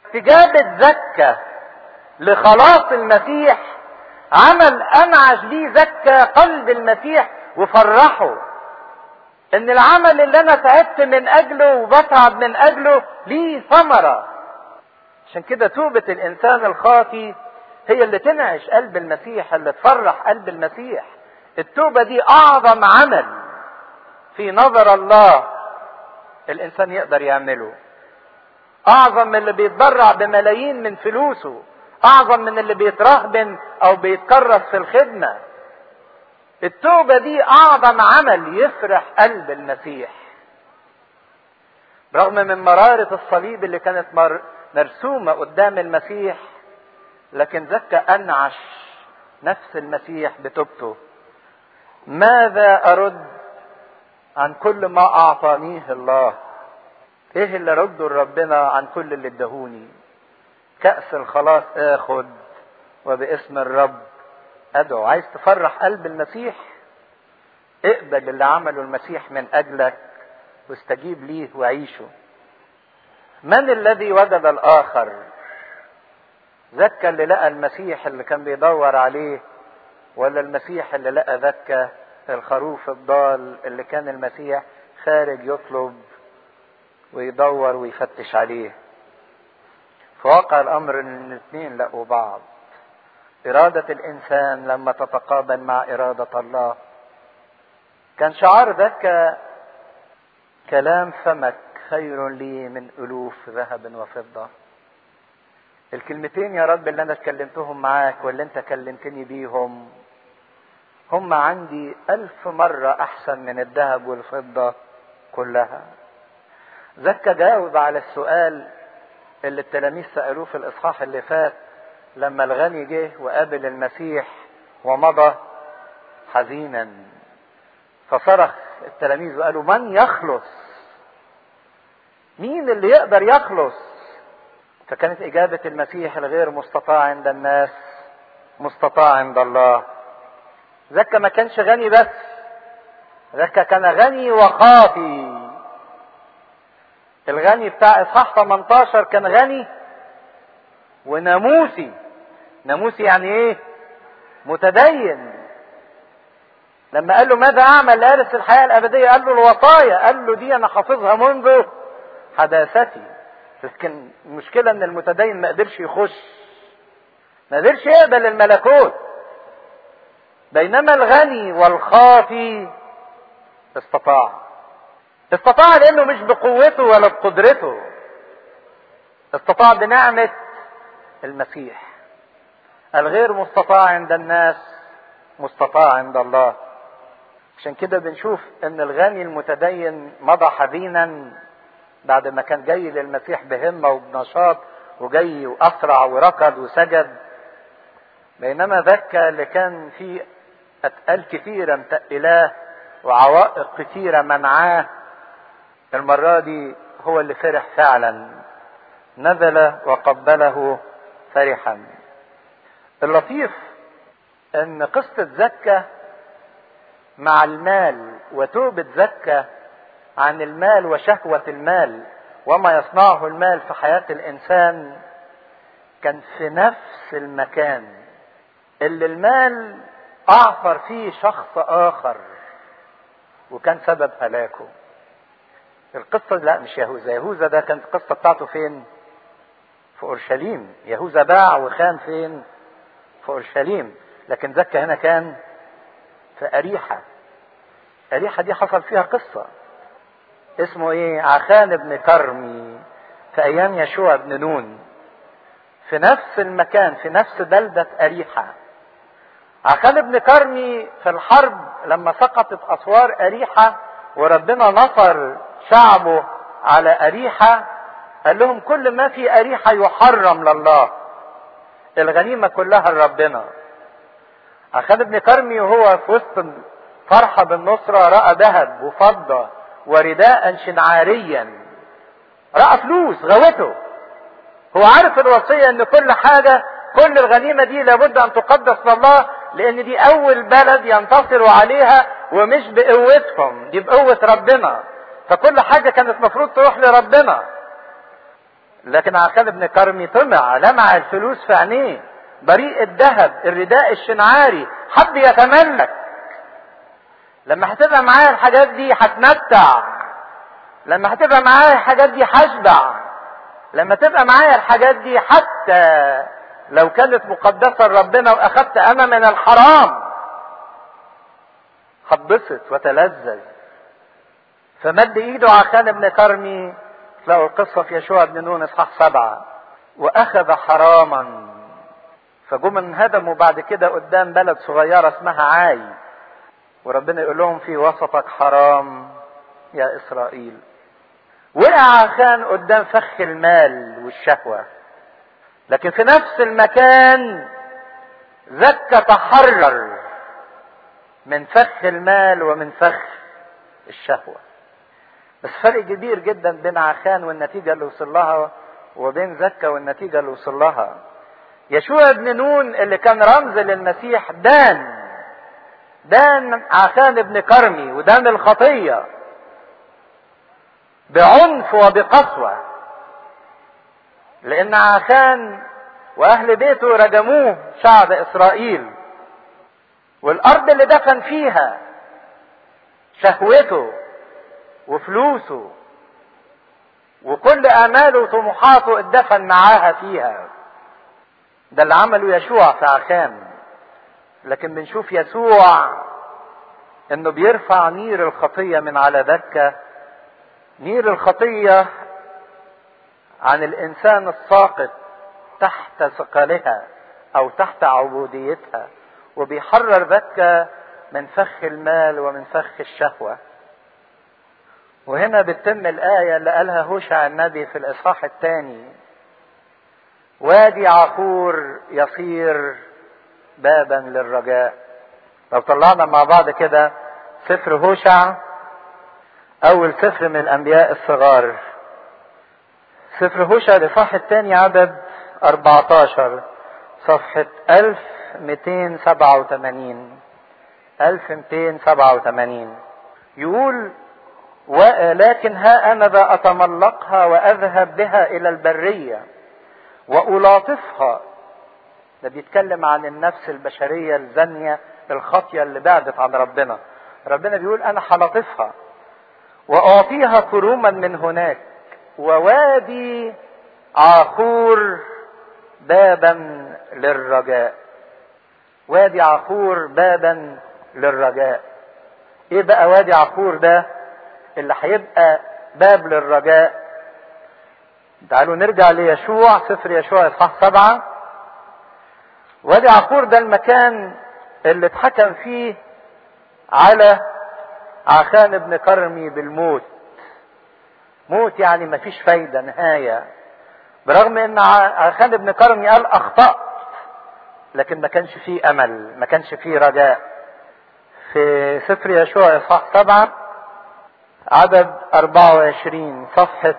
استجابة زكة لخلاص المسيح عمل انعش بيه زكى قلب المسيح وفرحه ان العمل اللي انا تعبت من اجله وبتعب من اجله ليه ثمرة عشان كده توبة الانسان الخاطي هي اللي تنعش قلب المسيح اللي تفرح قلب المسيح التوبة دي اعظم عمل في نظر الله الانسان يقدر يعمله اعظم من اللي بيتبرع بملايين من فلوسه اعظم من اللي بيترهبن او بيتكرس في الخدمة التوبة دي اعظم عمل يفرح قلب المسيح رغم من مرارة الصليب اللي كانت مرسومة قدام المسيح لكن زكى انعش نفس المسيح بتوبته ماذا ارد عن كل ما اعطانيه الله ايه اللي رده لربنا عن كل اللي ادهوني كأس الخلاص اخد وباسم الرب ادعو عايز تفرح قلب المسيح اقبل اللي عمله المسيح من اجلك واستجيب ليه وعيشه من الذي وجد الاخر زكى اللي لقى المسيح اللي كان بيدور عليه ولا المسيح اللي لقى زكى الخروف الضال اللي كان المسيح خارج يطلب ويدور ويفتش عليه فوقع الامر ان الاثنين لقوا بعض إرادة الإنسان لما تتقابل مع إرادة الله كان شعار ذاك كلام فمك خير لي من ألوف ذهب وفضة الكلمتين يا رب اللي أنا اتكلمتهم معاك واللي أنت كلمتني بيهم هم عندي ألف مرة أحسن من الذهب والفضة كلها زكى جاوب على السؤال اللي التلاميذ سألوه في الإصحاح اللي فات لما الغني جه وقابل المسيح ومضى حزينا فصرخ التلاميذ وقالوا من يخلص مين اللي يقدر يخلص فكانت إجابة المسيح الغير مستطاع عند الناس مستطاع عند الله زكا ما كانش غني بس زكا كان غني وخاطي الغني بتاع اصحاح 18 كان غني وناموسي ناموسي يعني ايه متدين لما قال له ماذا اعمل لارث الحياه الابديه قال له الوصايا قال له دي انا حافظها منذ حداثتي لكن المشكله ان المتدين ما قدرش يخش ما قدرش يقبل الملكوت بينما الغني والخاطي استطاع استطاع لانه مش بقوته ولا بقدرته استطاع بنعمه المسيح الغير مستطاع عند الناس مستطاع عند الله عشان كده بنشوف ان الغني المتدين مضى حزينا بعد ما كان جاي للمسيح بهمة وبنشاط وجاي وأسرع وركض وسجد بينما ذكى اللي كان فيه أتقال كثيرة متقلاه وعوائق كثيرة منعاه المرة دي هو اللي فرح فعلا نزل وقبله فرحا اللطيف ان قصة زكة مع المال وتوبة زكة عن المال وشهوة المال وما يصنعه المال في حياة الإنسان كان في نفس المكان اللي المال أعثر فيه شخص آخر وكان سبب هلاكه القصة لا مش يهوذا يهوذا ده كانت القصة بتاعته فين في أورشليم يهوذا باع وخان فين في أورشليم لكن زكا هنا كان في أريحة أريحة دي حصل فيها قصة اسمه ايه عخان بن كرمي في ايام يشوع بن نون في نفس المكان في نفس بلدة أريحة عخان بن كرمي في الحرب لما سقطت أسوار أريحة وربنا نصر شعبه على أريحة قال لهم كل ما في أريحة يحرم لله الغنيمة كلها لربنا عخان بن كرمي وهو في وسط فرحة بالنصرة رأى ذهب وفضة ورداء شنعاريا رأى فلوس غوته هو عارف الوصية ان كل حاجة كل الغنيمة دي لابد ان تقدس لله لان دي اول بلد ينتصروا عليها ومش بقوتهم دي بقوة ربنا فكل حاجة كانت مفروض تروح لربنا لكن عخان بن كرمي طمع لمع الفلوس في عينيه بريء الذهب الرداء الشنعاري حب يتملك لما هتبقى معايا الحاجات دي هتمتع لما هتبقى معايا الحاجات دي هشبع لما تبقى معايا الحاجات دي حتى لو كانت مقدسة لربنا واخدت انا من الحرام هتبسط وتلذذ فمد ايده عخان بن كرمي تلاقوا القصة في يشوع بن نون اصحاح سبعة واخذ حراما فجم انهدموا بعد كده قدام بلد صغيرة اسمها عاي وربنا يقول لهم في وسطك حرام يا اسرائيل وقع عخان قدام فخ المال والشهوة لكن في نفس المكان زكى تحرر من فخ المال ومن فخ الشهوة بس فرق كبير جدا بين عخان والنتيجة اللي وصل لها وبين زكا والنتيجة اللي وصل لها يشوع بن نون اللي كان رمز للمسيح دان دان عخان بن كرمي ودان الخطية بعنف وبقسوة لأن عخان وأهل بيته رجموه شعب إسرائيل والأرض اللي دفن فيها شهوته وفلوسه وكل آماله وطموحاته اتدفن معاها فيها ده اللي عمله يشوع في عخان لكن بنشوف يسوع انه بيرفع نير الخطية من على دكة نير الخطية عن الانسان الساقط تحت ثقلها او تحت عبوديتها وبيحرر دكة من فخ المال ومن فخ الشهوة وهنا بتتم الآية اللي قالها هوشع النبي في الإصحاح الثاني وادي عقور يصير بابا للرجاء لو طلعنا مع بعض كده سفر هوشع أول سفر من الأنبياء الصغار سفر هوشع الإصحاح الثاني عدد 14 صفحة 1287 1287 يقول ولكن ها أنا ذا أتملقها وأذهب بها إلى البرية وألاطفها ده بيتكلم عن النفس البشرية الزانية الخاطية اللي بعدت عن ربنا ربنا بيقول أنا هلطفها وأعطيها كروما من هناك ووادي عاخور بابا للرجاء وادي عخور بابا للرجاء ايه بقى وادي عخور ده اللي هيبقى باب للرجاء تعالوا نرجع ليشوع سفر يشوع اصحاح سبعة وادي عخور ده المكان اللي اتحكم فيه على عخان بن كرمي بالموت موت يعني مفيش فايدة نهاية برغم ان عخان بن كرمي قال اخطأت لكن ما كانش فيه امل ما كانش فيه رجاء في سفر يشوع اصحاح سبعة عدد 24 صفحة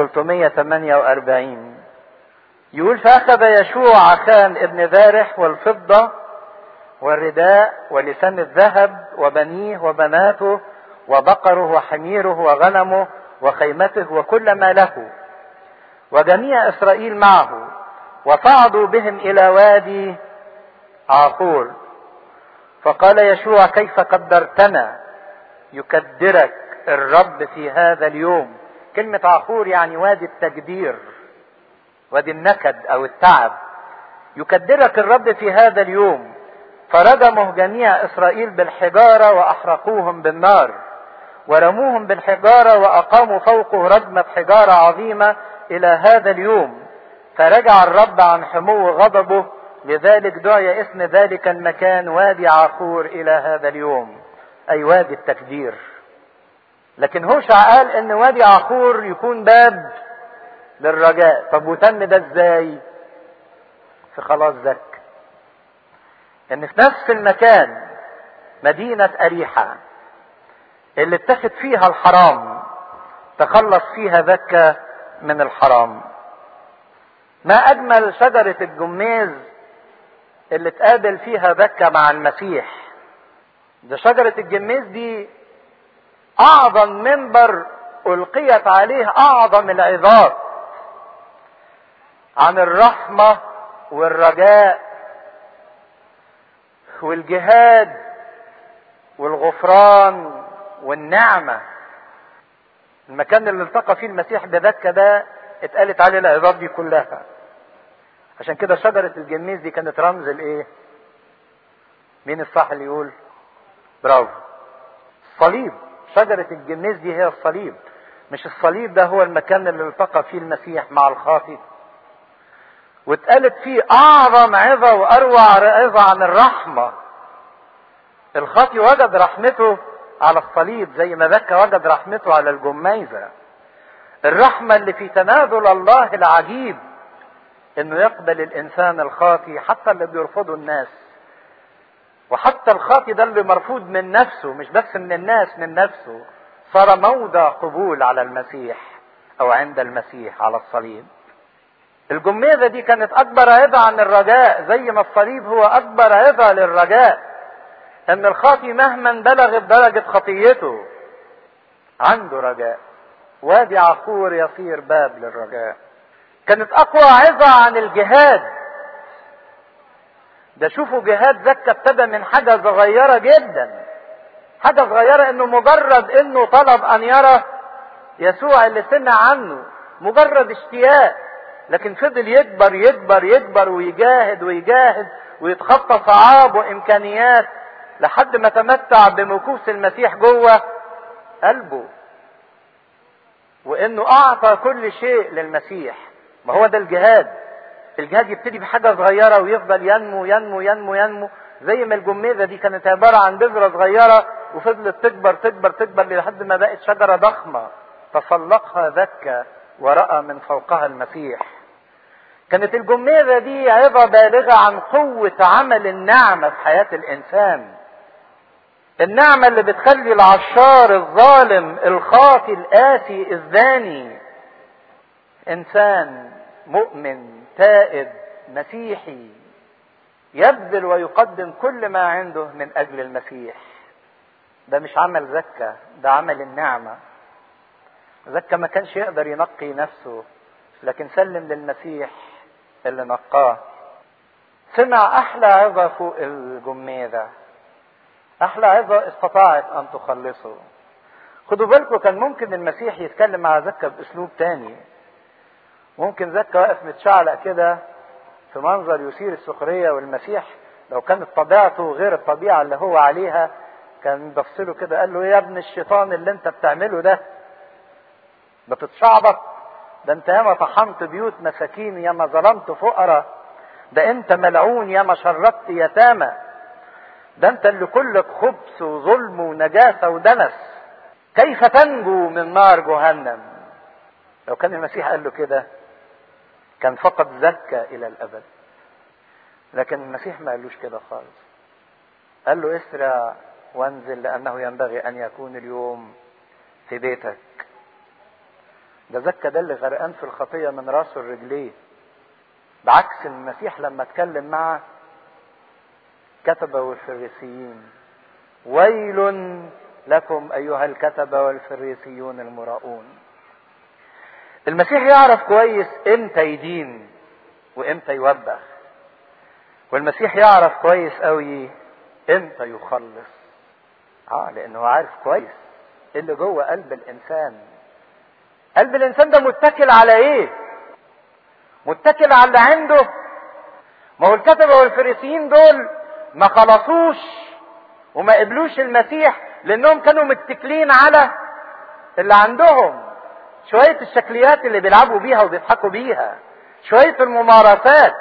348 يقول فأخذ يشوع عخان ابن ذارح والفضة والرداء ولسان الذهب وبنيه وبناته وبقره وحميره وغنمه وخيمته وكل ما له وجميع إسرائيل معه وصعدوا بهم إلى وادي عاقور فقال يشوع كيف قدرتنا يكدرك الرب في هذا اليوم كلمة عاقور يعني وادي التجدير وادي النكد أو التعب يكدرك الرب في هذا اليوم فرجمه جميع إسرائيل بالحجارة وأحرقوهم بالنار ورموهم بالحجارة وأقاموا فوقه رجمة حجارة عظيمة إلى هذا اليوم فرجع الرب عن حمو غضبه لذلك دعي اسم ذلك المكان وادي عاخور إلى هذا اليوم أي وادي التكدير لكن هوشع قال ان وادي عاخور يكون باب للرجاء طب وتم ده ازاي في خلاص ذك ان في نفس المكان مدينة أريحة اللي اتخذ فيها الحرام تخلص فيها ذكة من الحرام ما أجمل شجرة الجميز اللي تقابل فيها ذكة مع المسيح ده شجرة الجميز دي أعظم منبر ألقيت عليه أعظم العظات عن الرحمة والرجاء والجهاد والغفران والنعمة المكان اللي التقى فيه المسيح بذكة ده اتقالت عليه العظات دي كلها عشان كده شجرة الجميز دي كانت رمز الايه مين الصح اللي يقول برافو الصليب شجرة الجميز دي هي الصليب مش الصليب ده هو المكان اللي التقى فيه المسيح مع الخاطئ واتقالت فيه اعظم عظة واروع عظة عن الرحمة الخاطي وجد رحمته على الصليب زي ما ذكى وجد رحمته على الجميزة الرحمة اللي في تنازل الله العجيب انه يقبل الانسان الخاطي حتى اللي بيرفضه الناس وحتى الخاطي ده اللي مرفوض من نفسه مش بس من الناس من نفسه صار موضع قبول على المسيح او عند المسيح على الصليب الجميزة دي كانت اكبر عظة عن الرجاء زي ما الصليب هو اكبر عظة للرجاء ان الخاطي مهما بلغت درجة خطيته عنده رجاء وادي عقور يصير باب للرجاء كانت اقوى عظة عن الجهاد ده شوفوا جهاد زكا ابتدى من حاجة صغيرة جدا حاجة صغيرة انه مجرد انه طلب ان يرى يسوع اللي سمع عنه مجرد اشتياق لكن فضل يكبر يكبر يكبر ويجاهد ويجاهد ويتخطى صعاب وامكانيات لحد ما تمتع بمكوس المسيح جوه قلبه وانه اعطى كل شيء للمسيح ما هو ده الجهاد الجهاد يبتدي بحاجه صغيره ويفضل ينمو ينمو ينمو ينمو زي ما الجميزه دي كانت عباره عن بذره صغيره وفضلت تكبر تكبر تكبر لحد ما بقت شجره ضخمه تسلقها ذكى وراى من فوقها المسيح كانت الجميزه دي عظه بالغه عن قوه عمل النعمه في حياه الانسان النعمة اللي بتخلي العشار الظالم الخاطي القاسي الزاني انسان مؤمن تائب مسيحي يبذل ويقدم كل ما عنده من اجل المسيح ده مش عمل زكا ده عمل النعمة زكا ما كانش يقدر ينقي نفسه لكن سلم للمسيح اللي نقاه سمع احلى عظة فوق الجميزة احلى عظة استطاعت ان تخلصه خدوا بالكم كان ممكن المسيح يتكلم مع زكا باسلوب تاني ممكن زكا واقف متشعلق كده في منظر يثير السخريه والمسيح لو كانت طبيعته غير الطبيعه اللي هو عليها كان بفصله كده قال له يا ابن الشيطان اللي انت بتعمله ده بتتشعبط ده انت ياما طحنت بيوت مساكين ياما ظلمت فقراء ده انت ملعون ياما شردت يتامى ده انت اللي كلك خبث وظلم ونجاسة ودنس كيف تنجو من نار جهنم لو كان المسيح قال له كده كان فقد زكى الى الابد لكن المسيح ما قالوش كده خالص قال له اسرع وانزل لانه ينبغي ان يكون اليوم في بيتك ده زكى ده اللي غرقان في الخطيه من راسه لرجليه بعكس المسيح لما اتكلم معه الكتبة والفريسيين ويل لكم أيها الكتبة والفريسيون المراؤون المسيح يعرف كويس امتى يدين وامتى يوبخ والمسيح يعرف كويس قوي امتى يخلص اه لانه عارف كويس اللي جوه قلب الانسان قلب الانسان ده متكل على ايه متكل على اللي عنده ما هو الكتبة والفريسيين دول ما خلصوش وما قبلوش المسيح لانهم كانوا متكلين على اللي عندهم شوية الشكليات اللي بيلعبوا بيها وبيضحكوا بيها شوية الممارسات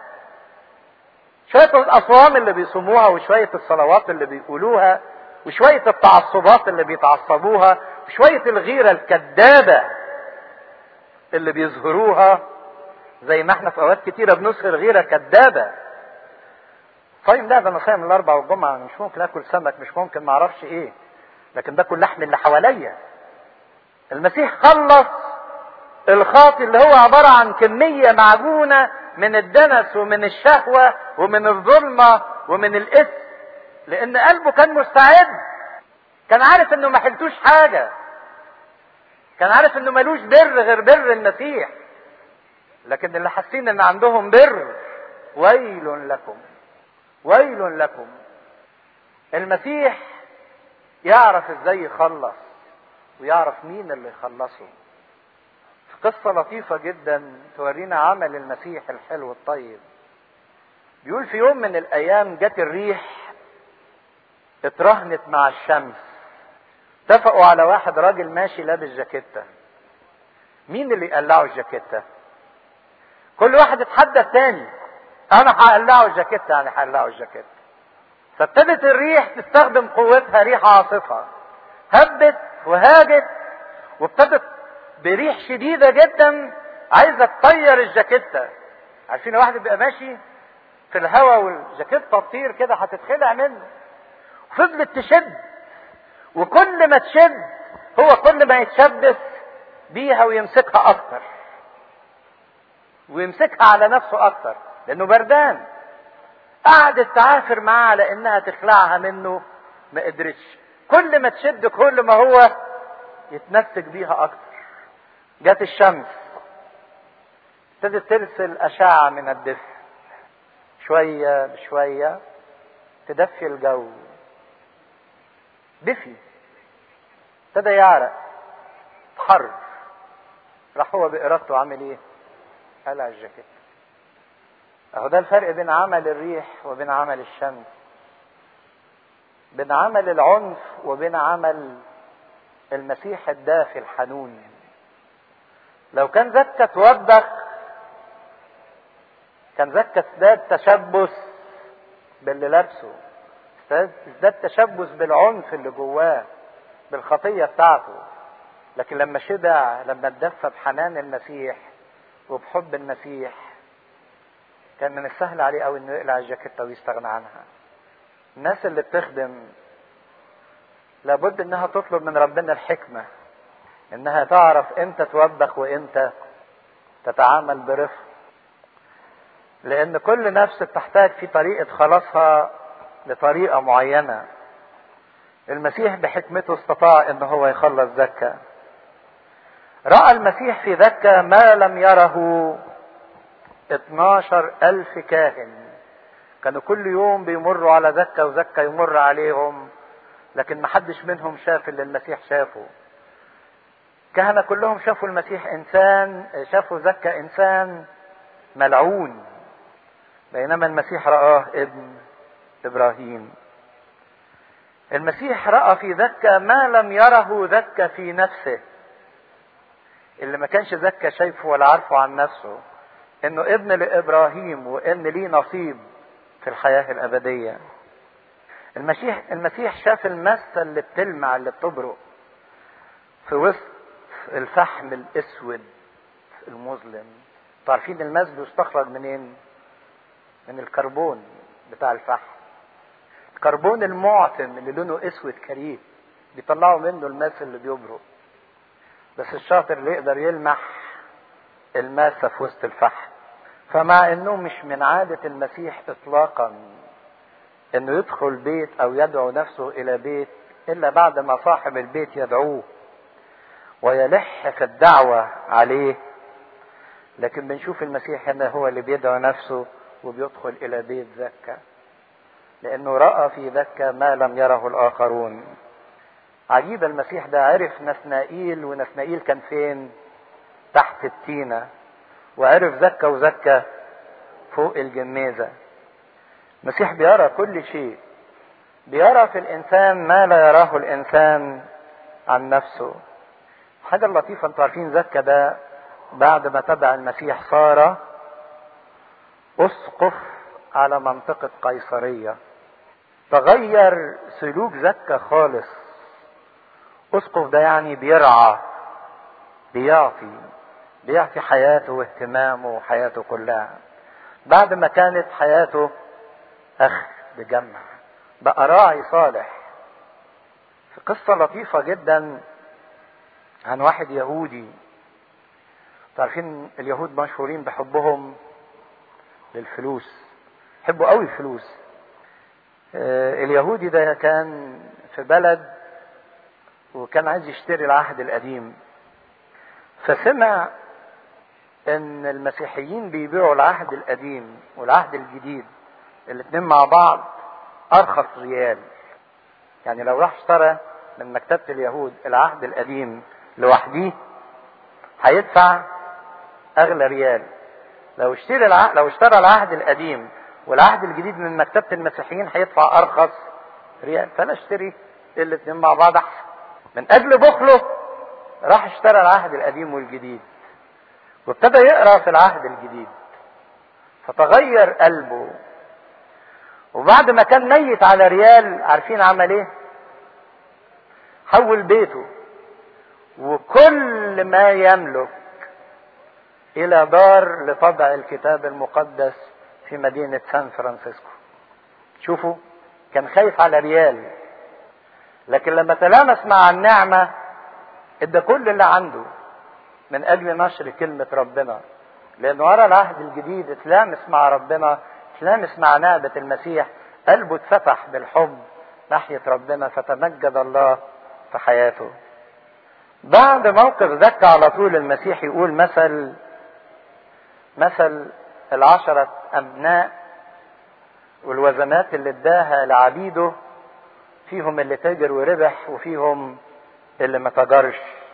شوية الأصوام اللي بيصوموها وشوية الصلوات اللي بيقولوها وشوية التعصبات اللي بيتعصبوها وشوية الغيرة الكذابة اللي بيظهروها زي ما احنا في اوقات كتيرة بنظهر غيرة كذابة صايم لا ده انا صايم الاربع والجمعة مش ممكن اكل سمك مش ممكن ما اعرفش ايه لكن باكل لحم اللي حواليا المسيح خلص الخاطي اللي هو عبارة عن كمية معجونة من الدنس ومن الشهوة ومن الظلمة ومن الإثم لأن قلبه كان مستعد كان عارف إنه ما حلتوش حاجة كان عارف إنه ملوش بر غير بر المسيح لكن اللي حاسين ان عندهم بر ويل لكم ويل لكم المسيح يعرف ازاي يخلص ويعرف مين اللي يخلصه في قصة لطيفة جدا تورينا عمل المسيح الحلو الطيب بيقول في يوم من الايام جت الريح اترهنت مع الشمس اتفقوا على واحد راجل ماشي لابس جاكيته مين اللي يقلعه الجاكيته كل واحد اتحدى التاني انا هقلعه الجاكيته يعني هقلعه الجاكيته فابتدت الريح تستخدم قوتها ريح عاصفه هبت وهاجت وابتدت بريح شديده جدا عايزه تطير الجاكيته عارفين واحد بيبقى ماشي في الهواء والجاكيته تطير كده هتتخلع منه فضلت تشد وكل ما تشد هو كل ما يتشبث بيها ويمسكها اكتر ويمسكها على نفسه اكتر لانه بردان قعدت تعافر معاه على انها تخلعها منه ما قدرتش كل ما تشد كل ما هو يتمسك بيها اكتر جت الشمس ابتدت ترسل اشعه من الدفء شويه بشويه تدفي الجو دفي ابتدى يعرق حر راح هو بارادته عامل ايه قلع الجاكيت اهو ده الفرق بين عمل الريح وبين عمل الشمس بين عمل العنف وبين عمل المسيح الدافي الحنون لو كان زكا توبخ كان زكا ازداد تشبث باللي لابسه ازداد تشبث بالعنف اللي جواه بالخطيه بتاعته لكن لما شبع لما اتدفى بحنان المسيح وبحب المسيح كان من السهل عليه قوي انه يقلع الجاكيته ويستغنى عنها الناس اللي بتخدم لابد انها تطلب من ربنا الحكمه انها تعرف امتى توبخ وامتى تتعامل برفق لان كل نفس بتحتاج في طريقه خلاصها لطريقه معينه المسيح بحكمته استطاع ان هو يخلص زكا راى المسيح في زكا ما لم يره 12 ألف كاهن كانوا كل يوم بيمروا على زكا وزكا يمر عليهم لكن ما حدش منهم شاف اللي المسيح شافه كهنة كلهم شافوا المسيح إنسان شافوا زكا إنسان ملعون بينما المسيح رآه ابن إبراهيم المسيح رأى في زكا ما لم يره زكا في نفسه اللي ما كانش زكا شايفه ولا عارفه عن نفسه انه ابن لابراهيم وان ليه نصيب في الحياه الابديه المسيح المسيح شاف المسه اللي بتلمع اللي بتبرق في وسط الفحم الاسود المظلم عارفين الماس بيستخرج منين من الكربون بتاع الفحم الكربون المعتم اللي لونه اسود كريم بيطلعوا منه الماس اللي بيبرق بس الشاطر اللي يقدر يلمح الماسه في وسط الفحم فمع انه مش من عادة المسيح اطلاقا انه يدخل بيت او يدعو نفسه الى بيت الا بعد ما صاحب البيت يدعوه ويلح في الدعوة عليه لكن بنشوف المسيح هنا هو اللي بيدعو نفسه وبيدخل الى بيت زكا لانه راى في زكا ما لم يره الاخرون عجيب المسيح ده عرف نثنائيل ونثنائيل كان فين تحت التينه وعرف زكا وزكا فوق الجميزة المسيح بيرى كل شيء بيرى في الإنسان ما لا يراه الإنسان عن نفسه حاجة لطيفة انتوا عارفين زكا ده بعد ما تبع المسيح صار أسقف على منطقة قيصرية تغير سلوك زكا خالص أسقف ده يعني بيرعى بيعطي بيعطي حياته واهتمامه وحياته كلها بعد ما كانت حياته أخ بجمع بقى راعي صالح في قصة لطيفة جدا عن واحد يهودي تعرفين اليهود مشهورين بحبهم للفلوس يحبوا قوي الفلوس اليهودي ده كان في بلد وكان عايز يشتري العهد القديم فسمع ان المسيحيين بيبيعوا العهد القديم والعهد الجديد الاتنين مع بعض ارخص ريال يعني لو راح اشترى من مكتبة اليهود العهد القديم لوحديه هيدفع اغلى ريال لو اشتري العهد لو اشترى العهد القديم والعهد الجديد من مكتبة المسيحيين هيدفع ارخص ريال فانا اشتري الاتنين مع بعض احسن من اجل بخله راح اشترى العهد القديم والجديد وابتدى يقرا في العهد الجديد فتغير قلبه وبعد ما كان ميت على ريال عارفين عمل ايه حول بيته وكل ما يملك الى دار لطبع الكتاب المقدس في مدينة سان فرانسيسكو شوفوا كان خايف على ريال لكن لما تلامس مع النعمة ادى كل اللي عنده من اجل نشر كلمة ربنا لان ورا العهد الجديد اتلامس مع ربنا اتلامس مع نعمة المسيح قلبه اتفتح بالحب ناحية ربنا فتمجد الله في حياته بعد موقف ذكى على طول المسيح يقول مثل مثل العشرة أبناء والوزنات اللي اداها لعبيده فيهم اللي تاجر وربح وفيهم اللي ما تجرش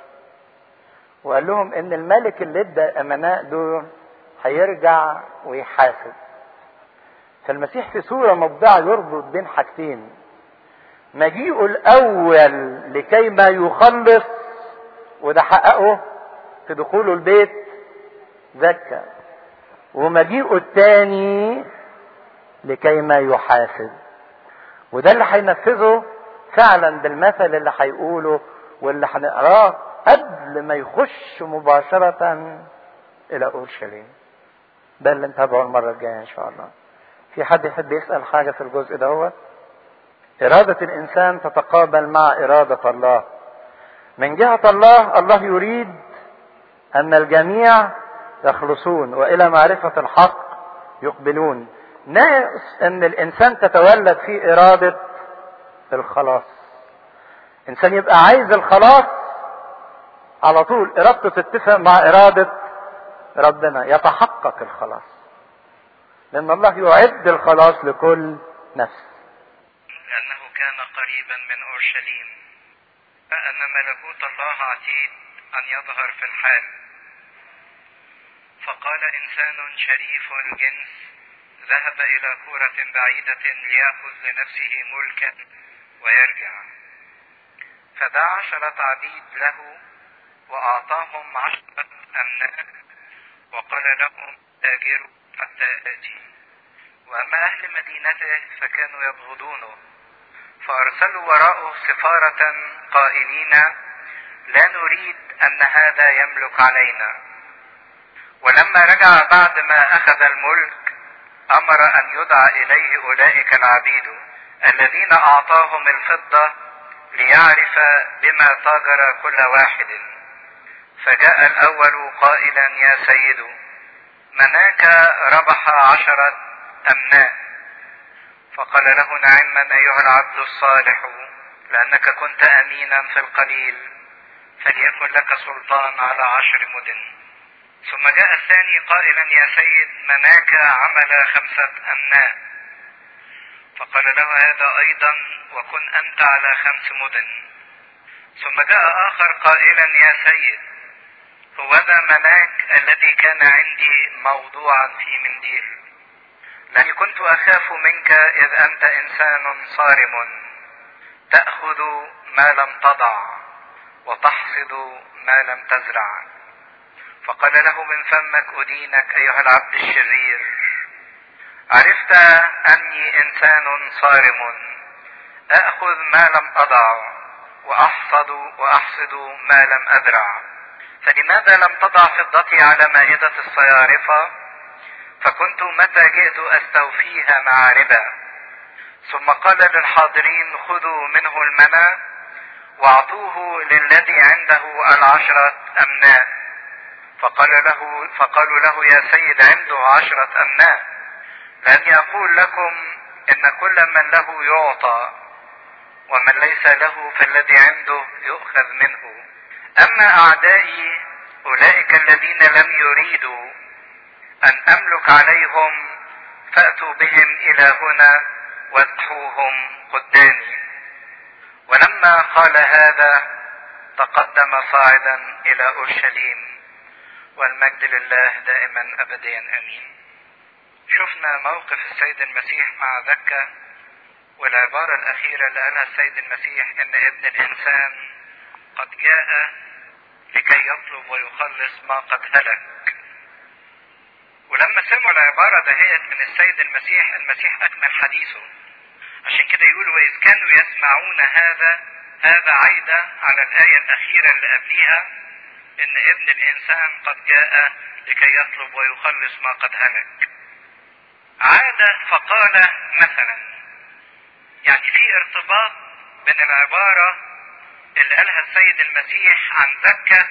وقال لهم ان الملك اللي ادى امناء دول هيرجع ويحاسب فالمسيح في صورة مبدعة يربط بين حاجتين مجيئه الأول لكي ما يخلص وده حققه في دخوله البيت زكى ومجيئه الثاني لكي ما يحاسب وده اللي هينفذه فعلا بالمثل اللي هيقوله واللي هنقراه قبل ما يخش مباشرة إلى أورشليم ده اللي نتابعه المرة الجاية إن شاء الله في حد يحب يسأل حاجة في الجزء ده هو إرادة الإنسان تتقابل مع إرادة الله من جهة الله الله يريد أن الجميع يخلصون وإلى معرفة الحق يقبلون ناقص أن الإنسان تتولد فيه إرادة الخلاص إنسان يبقى عايز الخلاص على طول إرادته تتفق مع إرادة ربنا يتحقق الخلاص لأن الله يعد الخلاص لكل نفس لأنه كان قريبا من أورشليم فأن ملكوت الله عتيد أن يظهر في الحال فقال إنسان شريف الجنس ذهب إلى كورة بعيدة ليأخذ لنفسه ملكا ويرجع فدعا عشرة عبيد له وأعطاهم عشرة أمناء وقال لهم تاجروا حتى آتي وأما أهل مدينته فكانوا يبغضونه فأرسلوا وراءه سفارة قائلين لا نريد أن هذا يملك علينا ولما رجع بعد ما أخذ الملك أمر أن يدعى إليه أولئك العبيد الذين أعطاهم الفضة ليعرف بما تاجر كل واحد فجاء الأول قائلا يا سيد مناك ربح عشرة أمناء فقال له نعما أيها العبد الصالح لأنك كنت أمينا في القليل فليكن لك سلطان على عشر مدن ثم جاء الثاني قائلا يا سيد مناك عمل خمسة أمناء فقال له هذا أيضا وكن أنت على خمس مدن ثم جاء آخر قائلا يا سيد هو ذا ملاك الذي كان عندي موضوعا في منديل لاني كنت اخاف منك اذ انت انسان صارم تاخذ ما لم تضع وتحصد ما لم تزرع فقال له من فمك ادينك ايها العبد الشرير عرفت اني انسان صارم اخذ ما لم اضع واحصد واحصد ما لم ازرع فلماذا لم تضع فضتي على مائدة الصيارفة فكنت متى جئت استوفيها مع ربا ثم قال للحاضرين خذوا منه المنى واعطوه للذي عنده العشرة امناء فقال له فقالوا له يا سيد عنده عشرة امناء لاني اقول لكم ان كل من له يعطى ومن ليس له فالذي عنده يؤخذ منه اما اعدائي أولئك الذين لم يريدوا أن أملك عليهم فأتوا بهم إلى هنا واذبحوهم قدامي ولما قال هذا تقدم صاعدا إلى أورشليم والمجد لله دائما أبديا أمين شفنا موقف السيد المسيح مع زكا والعبارة الأخيرة اللي قالها السيد المسيح إن ابن الإنسان قد جاء لكي يطلب ويخلص ما قد هلك ولما سمعوا العبارة دهيت من السيد المسيح المسيح أكمل حديثه عشان كده يقول وإذ كانوا يسمعون هذا هذا عايدة على الآية الأخيرة اللي قبليها إن ابن الإنسان قد جاء لكي يطلب ويخلص ما قد هلك عاد فقال مثلا يعني في ارتباط بين العبارة اللي قالها السيد المسيح عن زكا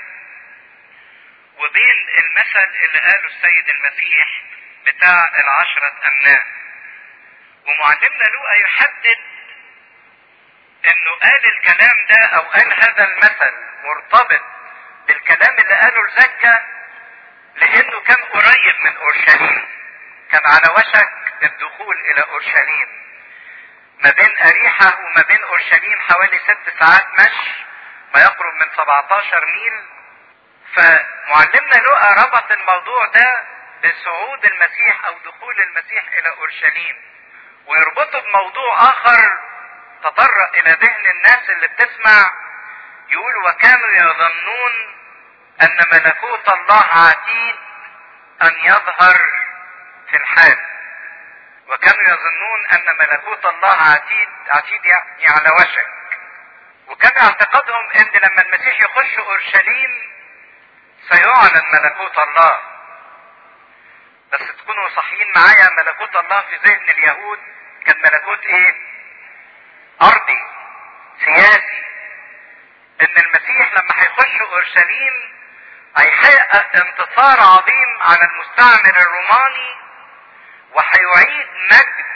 وبين المثل اللي قاله السيد المسيح بتاع العشرة أمناء ومعلمنا لوقا يحدد انه قال الكلام ده او قال هذا المثل مرتبط بالكلام اللي قاله لزكا لانه كان قريب من اورشليم كان على وشك الدخول الى اورشليم ما بين اريحة وما بين اورشليم حوالي ست ساعات مشي ما يقرب من 17 ميل فمعلمنا لقى ربط الموضوع ده بصعود المسيح او دخول المسيح الى اورشليم ويربطه بموضوع اخر تطرق الى ذهن الناس اللي بتسمع يقول وكانوا يظنون ان ملكوت الله عتيد ان يظهر في الحال وكانوا يظنون ان ملكوت الله عتيد عتيد يعني على وشك وكان اعتقادهم ان لما المسيح يخش اورشليم سيعلن ملكوت الله بس تكونوا صحيين معايا ملكوت الله في ذهن اليهود كان ملكوت ايه ارضي سياسي ان المسيح لما هيخش اورشليم هيحقق انتصار عظيم على المستعمر الروماني وهيعيد مجد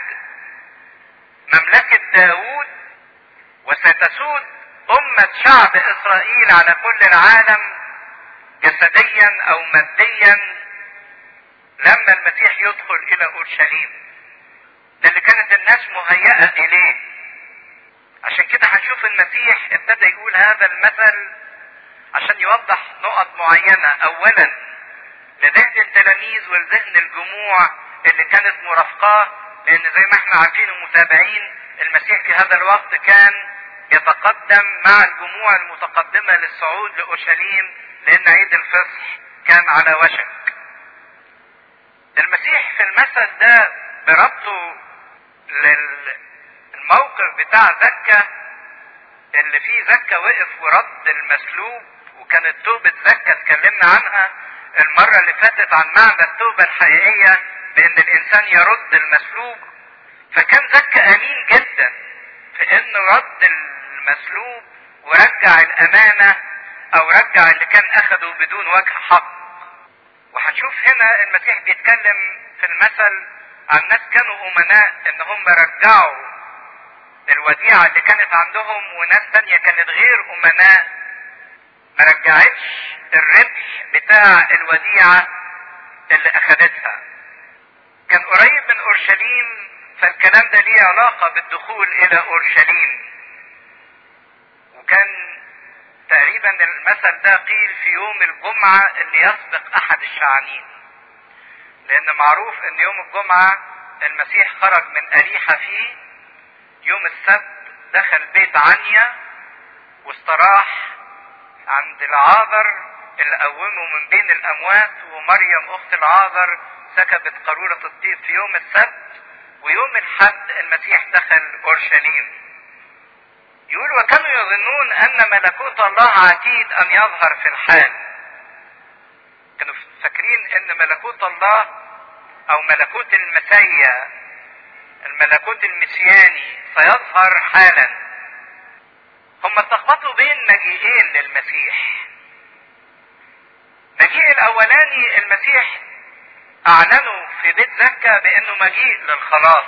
مملكة داوود وستسود أمة شعب إسرائيل على كل العالم جسديا أو ماديا لما المسيح يدخل إلى أورشليم ده اللي كانت الناس مهيئة إليه عشان كده هنشوف المسيح ابتدى يقول هذا المثل عشان يوضح نقط معينة أولا لذهن التلاميذ ولذهن الجموع اللي كانت مرافقاه لأن زي ما احنا عارفين ومتابعين المسيح في هذا الوقت كان يتقدم مع الجموع المتقدمة للصعود لأورشليم لأن عيد الفصح كان على وشك. المسيح في المثل ده بربطه للموقف بتاع زكا اللي فيه زكا وقف ورد المسلوب وكانت توبة زكا اتكلمنا عنها المرة اللي فاتت عن معنى التوبة الحقيقية بأن الإنسان يرد المسلوب فكان زكا أمين جدا في إنه رد المسلوب ورجع الأمانة أو رجع اللي كان أخده بدون وجه حق وهنشوف هنا المسيح بيتكلم في المثل عن ناس كانوا أمناء إن هم رجعوا الوديعة اللي كانت عندهم وناس تانية كانت غير أمناء ما رجعتش الربح بتاع الوديعة اللي أخدتها كان قريب من أورشليم فالكلام ده ليه علاقة بالدخول إلى أورشليم وكان تقريبا المثل ده قيل في يوم الجمعة اللي يسبق أحد الشعانين لأن معروف إن يوم الجمعة المسيح خرج من أريحة فيه يوم السبت دخل بيت عنيا واستراح عند العاذر اللي قومه من بين الأموات ومريم أخت العاذر سكبت قارورة الطيب في يوم السبت ويوم الحد المسيح دخل أورشليم يقول وكانوا يظنون أن ملكوت الله عتيد أن يظهر في الحال كانوا فاكرين أن ملكوت الله أو ملكوت المسيا الملكوت المسياني سيظهر حالا هم اتلخبطوا بين مجيئين للمسيح مجيء الاولاني المسيح اعلنوا في بيت زكا بانه مجيء للخلاص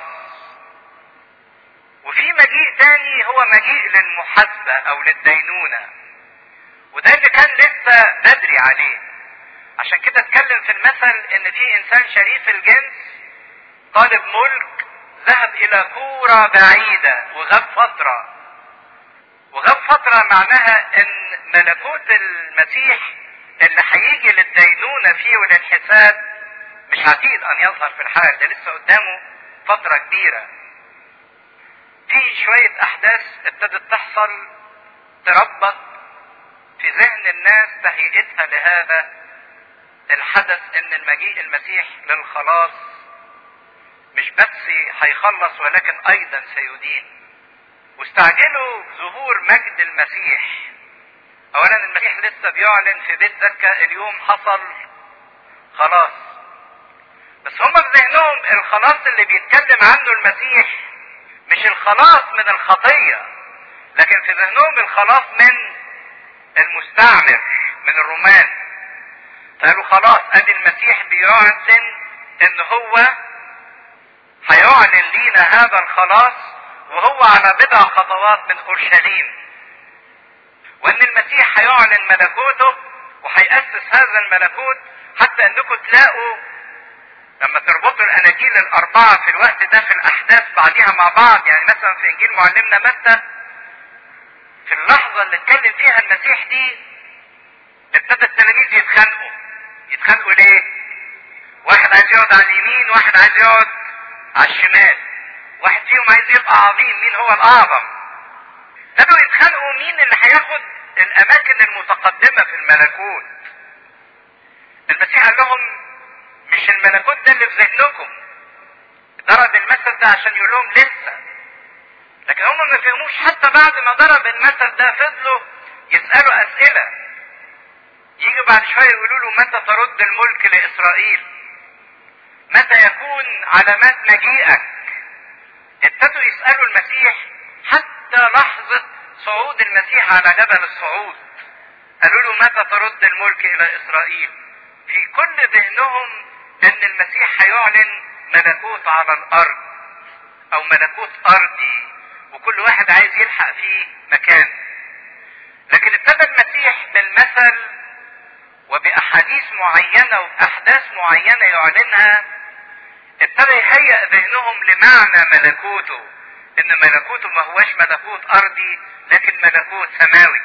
وفي مجيء تاني هو مجيء للمحاسبة او للدينونة وده اللي كان لسه بدري عليه عشان كده اتكلم في المثل ان في انسان شريف الجنس طالب ملك ذهب الى كورة بعيدة وغاب فترة وغاب فترة معناها ان ملكوت المسيح اللي هيجي للدينونة فيه وللحساب مش عتيد ان يظهر في الحال ده لسه قدامه فترة كبيرة في شوية احداث ابتدت تحصل تربط في ذهن الناس تهيئتها لهذا الحدث ان المجيء المسيح للخلاص مش بس هيخلص ولكن ايضا سيدين واستعجلوا ظهور مجد المسيح اولا المسيح لسه بيعلن في بيت زكا اليوم حصل خلاص بس هم في ذهنهم الخلاص اللي بيتكلم عنه المسيح مش الخلاص من الخطية لكن في ذهنهم الخلاص من المستعمر من الرومان فقالوا خلاص ادي المسيح بيعلن ان هو هيعلن لينا هذا الخلاص وهو على بضع خطوات من اورشليم وان المسيح هيعلن ملكوته وهيأسس هذا الملكوت حتى انكم تلاقوا لما تربطوا الاناجيل الاربعه في الوقت ده في الاحداث بعديها مع بعض يعني مثلا في انجيل معلمنا متى في اللحظه اللي اتكلم فيها المسيح دي ابتدى التلاميذ يتخانقوا يتخانقوا ليه؟ واحد عايز يقعد على اليمين واحد عايز يقعد على الشمال واحد فيهم عايز يبقى عظيم مين هو الاعظم ابتدوا يتخانقوا مين اللي هياخد الاماكن المتقدمه في الملكوت المسيح قال لهم مش الملكوت ده اللي في ذهنكم ضرب المثل ده عشان يقول لهم لسه لكن هم ما فهموش حتى بعد ما ضرب المثل ده فضلوا يسالوا اسئله يجوا بعد شويه يقولوا له متى ترد الملك لاسرائيل متى يكون علامات مجيئك ابتدوا يسالوا المسيح حتى لحظه صعود المسيح على جبل الصعود قالوا له متى ترد الملك الى اسرائيل في كل ذهنهم ان المسيح هيعلن ملكوت على الارض او ملكوت ارضي وكل واحد عايز يلحق فيه مكان لكن ابتدى المسيح بالمثل وباحاديث معينه وباحداث معينه يعلنها ابتدى يهيئ ذهنهم لمعنى ملكوته ان ملكوته ما هوش ملكوت ارضي لكن ملكوت سماوي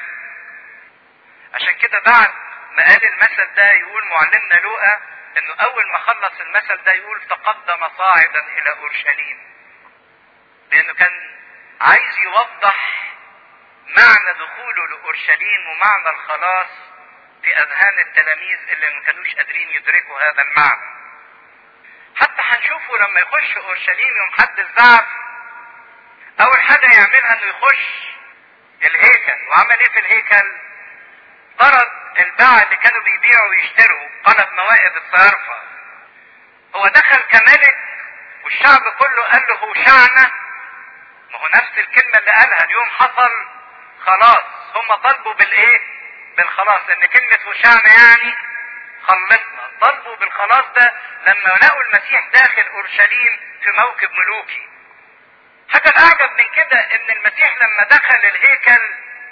عشان كده بعد ما قال المثل ده يقول معلمنا لوقا انه اول ما خلص المثل ده يقول تقدم صاعدا الى اورشليم لانه كان عايز يوضح معنى دخوله لاورشليم ومعنى الخلاص في اذهان التلاميذ اللي ما كانوش قادرين يدركوا هذا المعنى حتى هنشوفه لما يخش اورشليم يوم حد الزعف اول حاجه يعملها انه يخش الهيكل وعمل ايه في الهيكل طرد الباعة اللي كانوا بيبيعوا ويشتروا طلب موائد الصيارفة هو دخل كملك والشعب كله قال له هوشعنا ما هو نفس الكلمة اللي قالها اليوم حصل خلاص هم طلبوا بالايه بالخلاص ان كلمة هوشعنا يعني خلصنا طلبوا بالخلاص ده لما لقوا المسيح داخل اورشليم في موكب ملوكي حاجة الاعجب من كده ان المسيح لما دخل الهيكل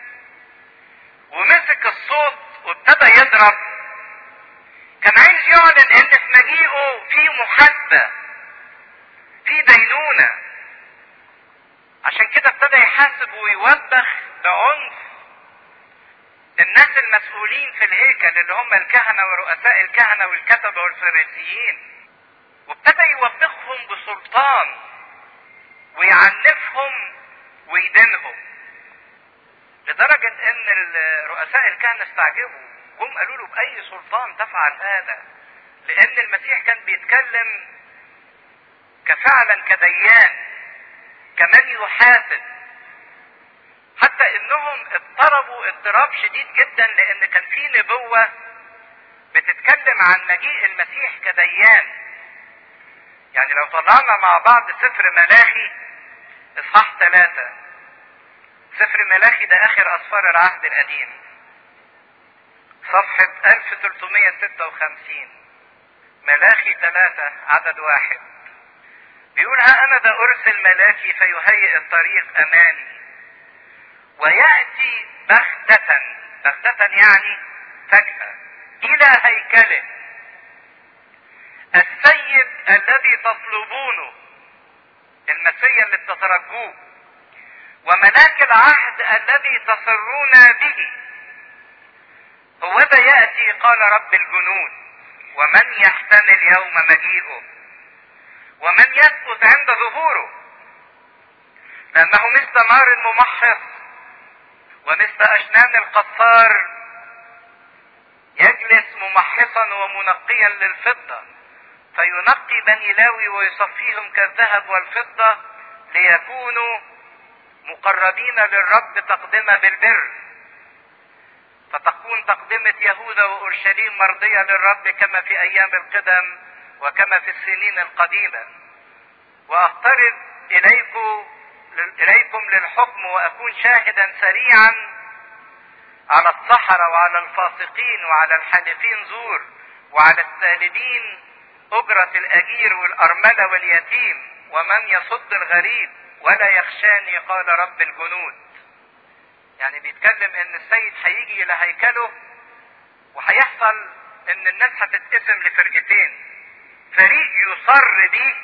ومسك الصوت وابتدى يضرب كان عايز يعلن ان في مجيئه في محاسبة في دينونة عشان كده ابتدى يحاسب ويوبخ بعنف الناس المسؤولين في الهيكل اللي هم الكهنة ورؤساء الكهنة والكتبة والفريسيين وابتدى يوبخهم بسلطان ويعنفهم ويدينهم لدرجة ان رؤساء الكهنة استعجبوا هم قالوا له بأي سلطان تفعل هذا لأن المسيح كان بيتكلم كفعلا كديان كمن يحاسب حتى انهم اضطربوا اضطراب شديد جدا لان كان في نبوة بتتكلم عن مجيء المسيح كديان يعني لو طلعنا مع بعض سفر ملاخي اصحاح ثلاثة سفر ملاخي ده اخر اسفار العهد القديم صفحة 1356 ملاخي ثلاثة عدد واحد بيقول ها انا ده ارسل ملاكي فيهيئ الطريق امامي ويأتي بغتة بغتة يعني فجأة الى هيكله السيد الذي تطلبونه المسيا اللي بتترجوه وملاك العهد الذي تصرون به هوذا ياتي قال رب الجنود ومن يحتمل يوم مجيئه ومن يثبت عند ظهوره لانه مثل نار ممحص ومثل اشنان القطار يجلس ممحصا ومنقيا للفضه فينقي بني لاوي ويصفيهم كالذهب والفضه ليكونوا مقربين للرب تقدمه بالبر فتكون تقدمة يهوذا وأورشليم مرضية للرب كما في أيام القدم وكما في السنين القديمة وأقترب إليكم إليكم للحكم وأكون شاهدا سريعا على الصحراء وعلى الفاسقين وعلى الحالفين زور وعلى السالبين أجرة الأجير والأرملة واليتيم ومن يصد الغريب ولا يخشاني قال رب الجنود يعني بيتكلم ان السيد هيجي الى هيكله وهيحصل ان الناس هتتقسم لفرقتين فريق يصر بيه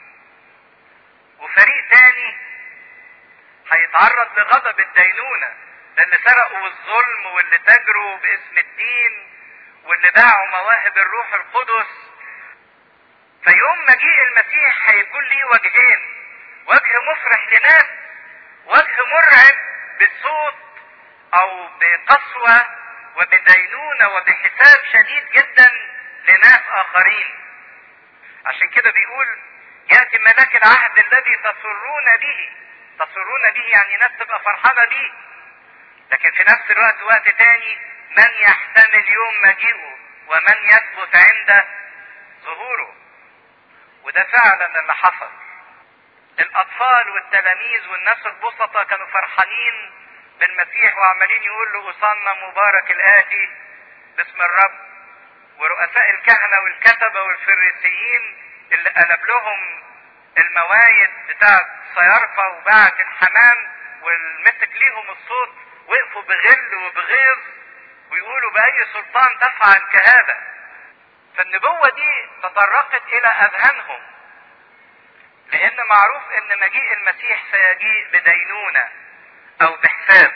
وفريق تاني هيتعرض لغضب الدينونة اللي سرقوا الظلم واللي تجروا باسم الدين واللي باعوا مواهب الروح القدس فيوم مجيء المسيح هيكون ليه وجهين وجه مفرح لناس وجه مرعب بصوت او بقسوة وبدينونة وبحساب شديد جدا لناس اخرين عشان كده بيقول يأتي ملاك العهد الذي تسرون به تسرون به يعني ناس تبقى فرحانة بيه لكن في نفس الوقت وقت تاني من يحتمل يوم مجيئه ومن يثبت عند ظهوره وده فعلا اللي حصل الاطفال والتلاميذ والناس البسطة كانوا فرحانين بالمسيح وعمالين يقولوا اصلنا مبارك الاتي باسم الرب ورؤساء الكهنة والكتبة والفريسيين اللي قلب لهم الموايد بتاعت صيارفة وباعت الحمام والمسك ليهم الصوت وقفوا بغل وبغيظ ويقولوا بأي سلطان تفعل كهذا فالنبوة دي تطرقت إلى أذهانهم لأن معروف إن مجيء المسيح سيجيء بدينونة أو بحساب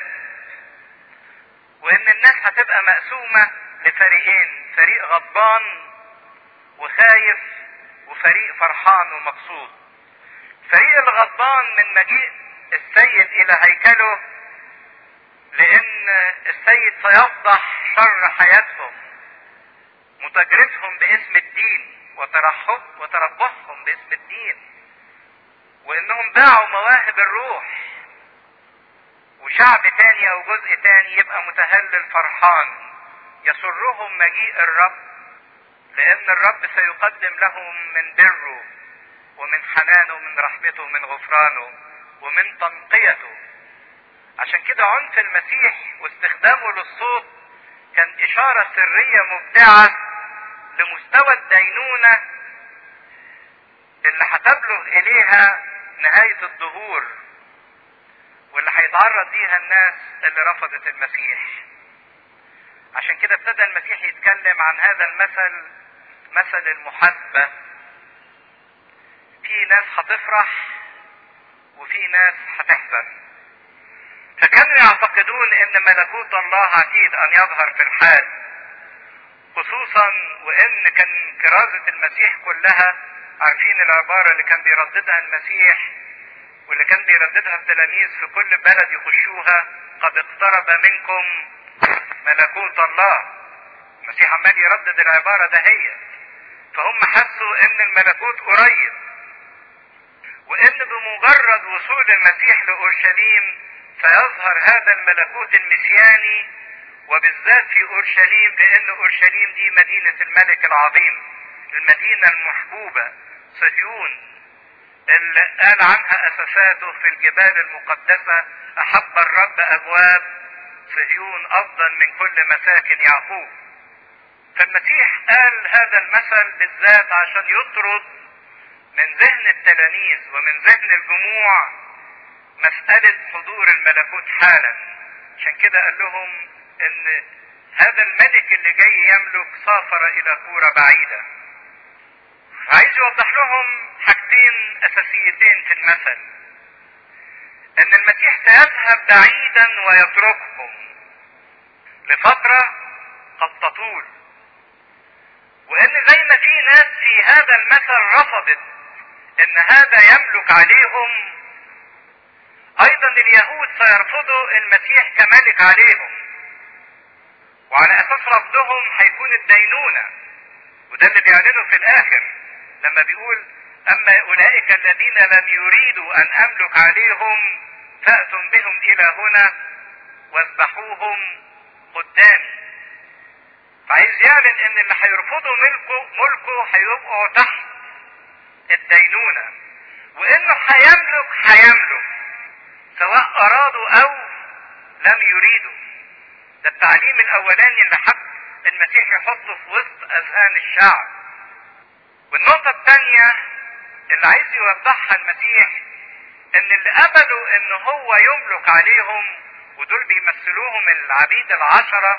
وإن الناس هتبقى مقسومة لفريقين فريق غضبان وخايف وفريق فرحان ومبسوط فريق الغضبان من مجيء السيد الى هيكله لان السيد سيفضح شر حياتهم متاجرتهم باسم الدين وترحب وتربحهم باسم الدين وانهم باعوا مواهب الروح وشعب تاني او جزء تاني يبقى متهلل فرحان يسرهم مجيء الرب لان الرب سيقدم لهم من بره ومن حنانه ومن رحمته ومن غفرانه ومن تنقيته عشان كده عنف المسيح واستخدامه للصوت كان اشارة سرية مبدعة لمستوى الدينونة اللي هتبلغ اليها نهاية الظهور واللي هيتعرض ليها الناس اللي رفضت المسيح عشان كده ابتدى المسيح يتكلم عن هذا المثل مثل المحاسبة في ناس هتفرح وفي ناس هتحزن فكانوا يعتقدون ان ملكوت الله عتيد ان يظهر في الحال خصوصا وان كان كرازة المسيح كلها عارفين العبارة اللي كان بيرددها المسيح واللي كان بيرددها التلاميذ في كل بلد يخشوها قد اقترب منكم ملكوت الله المسيح عمال يردد العبارة ده هي فهم حسوا ان الملكوت قريب وان بمجرد وصول المسيح لاورشليم سيظهر هذا الملكوت المسياني وبالذات في اورشليم لان اورشليم دي مدينة الملك العظيم المدينة المحبوبة صهيون اللي قال عنها اساساته في الجبال المقدسة احب الرب ابواب صهيون افضل من كل مساكن يعقوب فالمسيح قال هذا المثل بالذات عشان يطرد من ذهن التلاميذ ومن ذهن الجموع مسألة حضور الملكوت حالا عشان كده قال لهم ان هذا الملك اللي جاي يملك سافر الى كورة بعيدة عايز يوضح لهم حاجتين اساسيتين في المثل ان المسيح سيذهب بعيدا ويتركهم لفترة قد تطول وان زي ما في ناس في هذا المثل رفضت ان هذا يملك عليهم ايضا اليهود سيرفضوا المسيح كملك عليهم وعلى اساس رفضهم هيكون الدينونة وده اللي بيعلنه في الاخر لما بيقول اما اولئك الذين لم يريدوا ان املك عليهم فاتم بهم الى هنا واذبحوهم قدامي فعايز يعلن ان اللي هيرفضوا ملكه ملكه هيبقوا تحت الدينونة وانه هيملك هيملك سواء ارادوا او لم يريدوا ده التعليم الاولاني اللي حب المسيح يحطه في وسط اذهان الشعب والنقطة الثانية اللي عايز يوضحها المسيح ان اللي قبلوا ان هو يملك عليهم ودول بيمثلوهم العبيد العشرة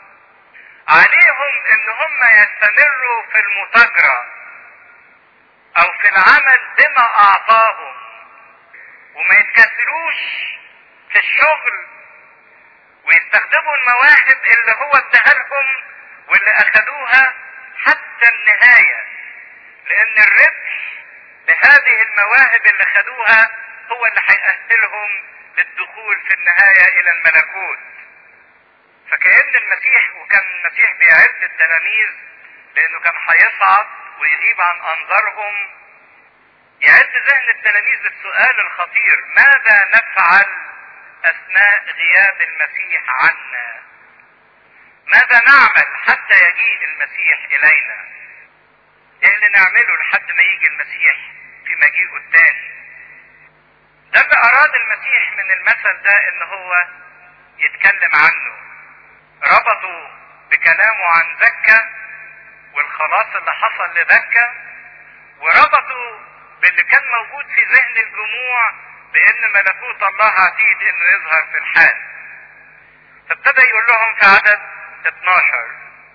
عليهم ان هم يستمروا في المتاجرة او في العمل بما اعطاهم وما يتكسروش في الشغل ويستخدموا المواهب اللي هو اداها لهم واللي اخذوها حتى النهاية لان الربح بهذه المواهب اللي خدوها هو اللي هيأهلهم للدخول في النهاية الى الملكوت فكأن المسيح وكان المسيح بيعد التلاميذ لانه كان هيصعد ويغيب عن انظارهم يعد ذهن التلاميذ السؤال الخطير ماذا نفعل اثناء غياب المسيح عنا ماذا نعمل حتى يجيء المسيح الينا ايه اللي نعمله لحد ما يجي المسيح في مجيئه الثاني ده اللي اراد المسيح من المثل ده ان هو يتكلم عنه ربطوا بكلامه عن زكا والخلاص اللي حصل لزكا وربطوا باللي كان موجود في ذهن الجموع بان ملكوت الله عتيد انه يظهر في الحال فابتدى يقول لهم في عدد 12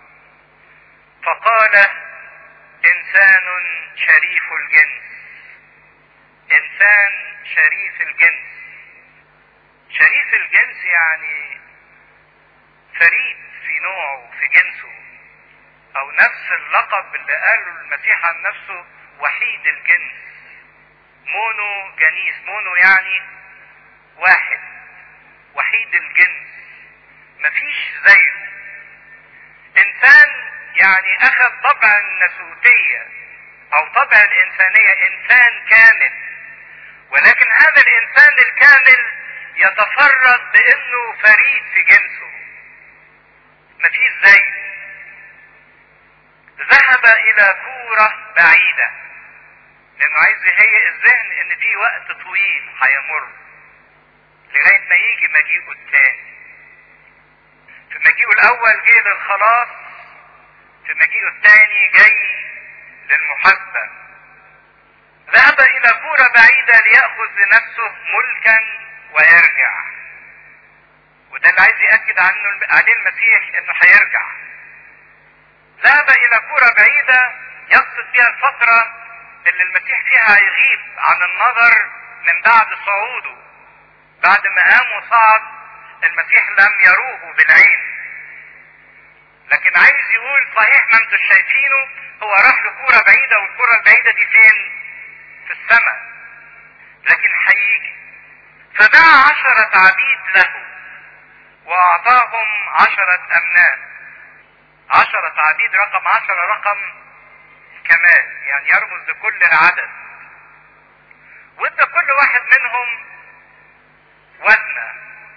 فقال انسان شريف الجنس انسان شريف الجنس شريف الجنس يعني فريد في نوعه في جنسه او نفس اللقب اللي قاله المسيح عن نفسه وحيد الجنس مونو جنيس مونو يعني واحد وحيد الجنس مفيش زيه انسان يعني اخذ طبع النسوتية او طبع الانسانية انسان كامل ولكن هذا الانسان الكامل يتفرد بانه فريد في جنسه مفيش زيه ذهب الى كورة بعيدة لانه عايز يهيئ الذهن ان في وقت طويل هيمر لغاية ما يجي مجيئه الثاني في مجيئه الاول جه للخلاص في مجيئه الثاني جاي للمحاسبة ذهب الى كورة بعيدة ليأخذ لنفسه ملكا ويرجع وده اللي عايز يأكد عنه عليه المسيح انه هيرجع ذهب الى كورة بعيدة يقصد بها الفترة اللي المسيح فيها هيغيب عن النظر من بعد صعوده بعد ما قام وصعد المسيح لم يروه بالعين لكن عايز يقول صحيح ما انتوا شايفينه هو راح لكورة بعيدة والكورة البعيدة دي فين في السماء لكن هيجي فدعا عشرة عبيد له واعطاهم عشرة امناء عشرة عبيد رقم عشرة رقم كمال يعني يرمز لكل العدد وادى كل واحد منهم وزنة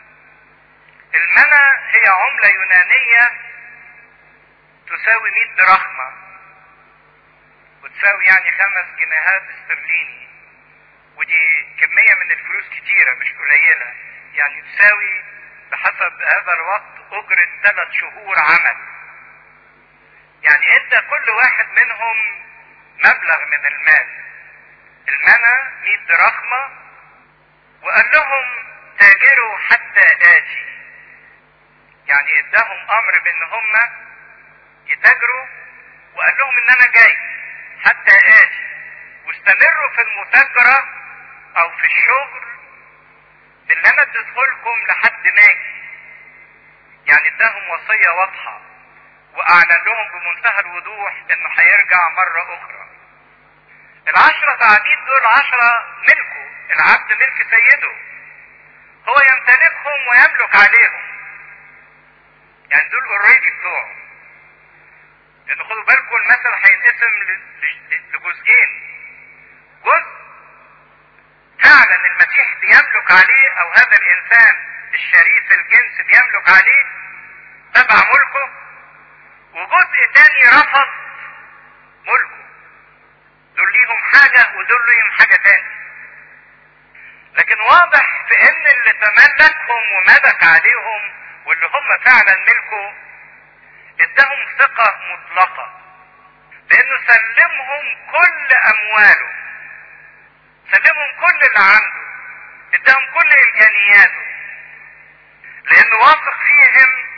المنى هي عملة يونانية تساوي 100 دراخمة وتساوي يعني خمس جنيهات استرليني ودي كمية من الفلوس كتيرة مش قليلة يعني تساوي بحسب هذا الوقت أجرة ثلاث شهور عمل يعني ادى كل واحد منهم مبلغ من المال المنى 100 دراخمة وقال لهم تاجروا حتى آتي يعني اداهم امر بان هم يتاجروا وقال لهم ان انا جاي حتى اتي واستمروا في المتاجرة او في الشغل باللي انا اديتهولكم لحد ما اجي يعني اداهم وصية واضحة واعلن لهم بمنتهى الوضوح انه هيرجع مرة اخرى العشرة عبيد دول عشرة ملكه العبد ملك سيده هو يمتلكهم ويملك عليهم يعني دول اوريدي بتوعه لان خدوا بالكم المثل هينقسم لجزئين جزء فعلا المسيح بيملك عليه او هذا الانسان الشريف الجنس بيملك عليه تبع ملكه وجزء تاني رفض ملكه دول ليهم حاجة ودول ليهم حاجة تاني لكن واضح في ان اللي تملكهم وملك عليهم واللي هم فعلا ملكه ادهم ثقة مطلقة لانه سلمهم كل امواله سلمهم كل اللي عنده ادهم كل امكانياته لانه واثق فيهم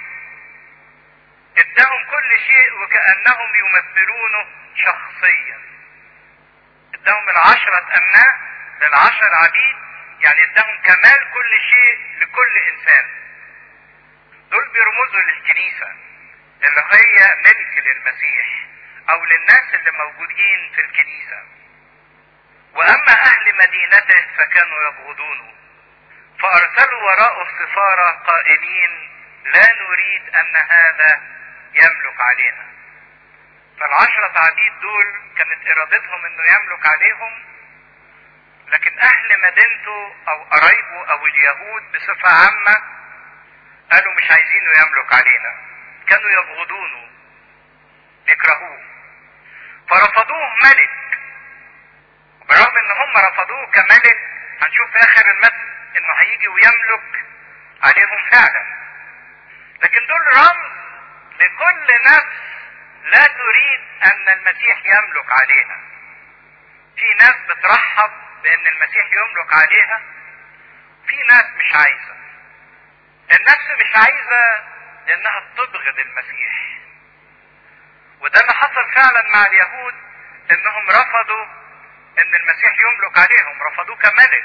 ادهم كل شيء وكأنهم يمثلونه شخصيا ادهم العشرة امناء للعشر عبيد يعني ادهم كمال كل شيء لكل انسان دول بيرمزوا للكنيسة اللي هي ملك للمسيح او للناس اللي موجودين في الكنيسة واما اهل مدينته فكانوا يبغضونه فارسلوا وراءه السفارة قائلين لا نريد ان هذا يملك علينا فالعشرة عبيد دول كانت ارادتهم انه يملك عليهم لكن اهل مدينته او قرايبه او اليهود بصفة عامة قالوا مش عايزينه يملك علينا كانوا يبغضونه يكرهوه فرفضوه ملك برغم ان هم رفضوه كملك هنشوف في اخر المثل انه هيجي ويملك عليهم فعلا لكن دول رمز لكل نفس لا تريد ان المسيح يملك عليها في ناس بترحب بان المسيح يملك عليها في ناس مش عايزة النفس مش عايزة لانها بتبغض المسيح وده اللي حصل فعلا مع اليهود انهم رفضوا ان المسيح يملك عليهم رفضوه كملك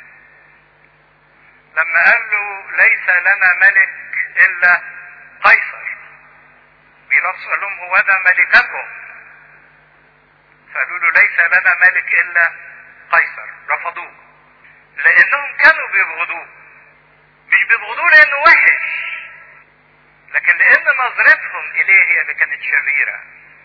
لما قال له ليس لنا ملك الا قيصر بيلاطس قال لهم هو ده ملككم فقالوا له ليس لنا ملك الا قيصر رفضوه لانهم كانوا بيبغضوه مش بيبغضوه لانه وحش لكن لان نظرتهم اليه هي اللي كانت شريره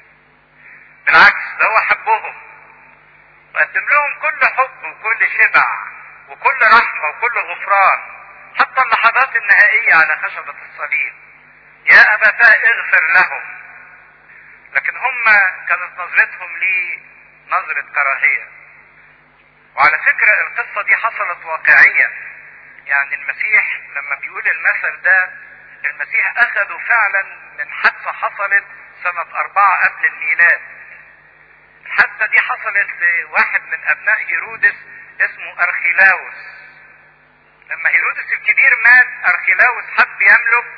بالعكس ده هو حبهم وقدم لهم كل حب وكل شبع وكل رحمه وكل غفران حتى اللحظات النهائيه على خشبه الصليب يا ابتاه اغفر لهم لكن هم كانت نظرتهم ليه نظرة كراهية وعلى فكرة القصة دي حصلت واقعيا يعني المسيح لما بيقول المثل ده المسيح اخده فعلا من حادثة حصلت سنة اربعة قبل الميلاد الحادثة دي حصلت لواحد من ابناء هيرودس اسمه ارخيلاوس لما هيرودس الكبير مات ارخيلاوس حب يملك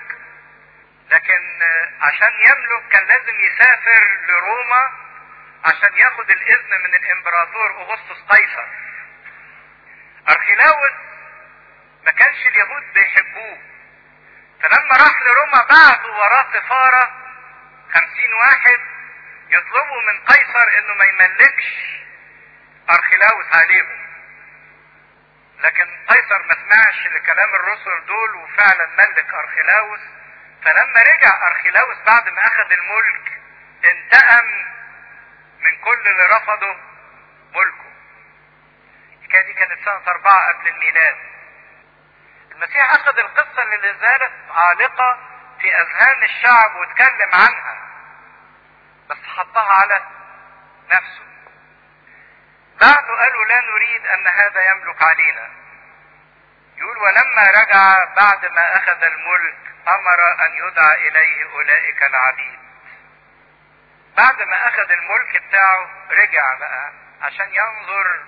لكن عشان يملك كان لازم يسافر لروما عشان ياخد الاذن من الامبراطور اغسطس قيصر ارخيلاوس ما كانش اليهود بيحبوه فلما راح لروما بعتوا وراه سفارة خمسين واحد يطلبوا من قيصر انه ما يملكش ارخيلاوس عليهم لكن قيصر ما سمعش لكلام الرسل دول وفعلا ملك ارخيلاوس فلما رجع ارخيلاوس بعد ما اخذ الملك انتقم من كل اللي رفضوا ملكه الحكايه دي كانت سنه اربعه قبل الميلاد المسيح اخذ القصه اللي زالت عالقه في اذهان الشعب واتكلم عنها بس حطها على نفسه بعده قالوا لا نريد ان هذا يملك علينا يقول ولما رجع بعد ما اخذ الملك امر ان يدعى اليه اولئك العبيد بعد ما اخذ الملك بتاعه رجع بقى عشان ينظر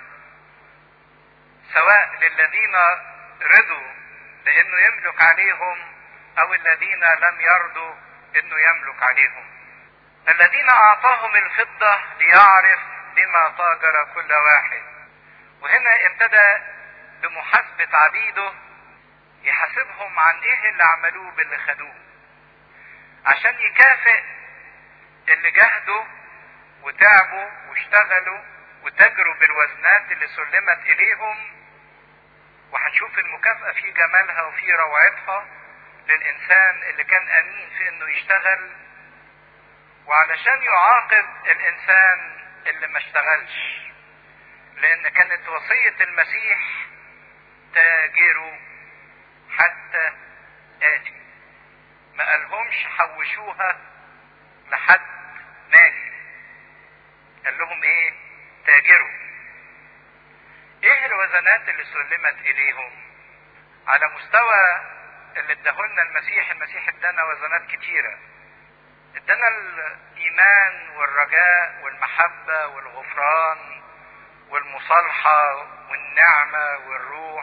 سواء للذين رضوا بانه يملك عليهم او الذين لم يرضوا انه يملك عليهم الذين اعطاهم الفضة ليعرف بما تاجر كل واحد وهنا ابتدى بمحاسبة عبيده يحاسبهم عن ايه اللي عملوه باللي خدوه عشان يكافئ اللي جهدوا وتعبوا واشتغلوا وتجروا بالوزنات اللي سلمت اليهم وهنشوف المكافأة في جمالها وفي روعتها للإنسان اللي كان أمين في إنه يشتغل وعلشان يعاقب الإنسان اللي ما اشتغلش لأن كانت وصية المسيح تاجروا حتى آتي ما قالهمش حوشوها لحد ماشي قال لهم ايه تاجروا ايه الوزنات اللي سلمت اليهم على مستوى اللي اداهولنا المسيح المسيح ادانا وزنات كتيرة ادانا الايمان والرجاء والمحبة والغفران والمصالحة والنعمة والروح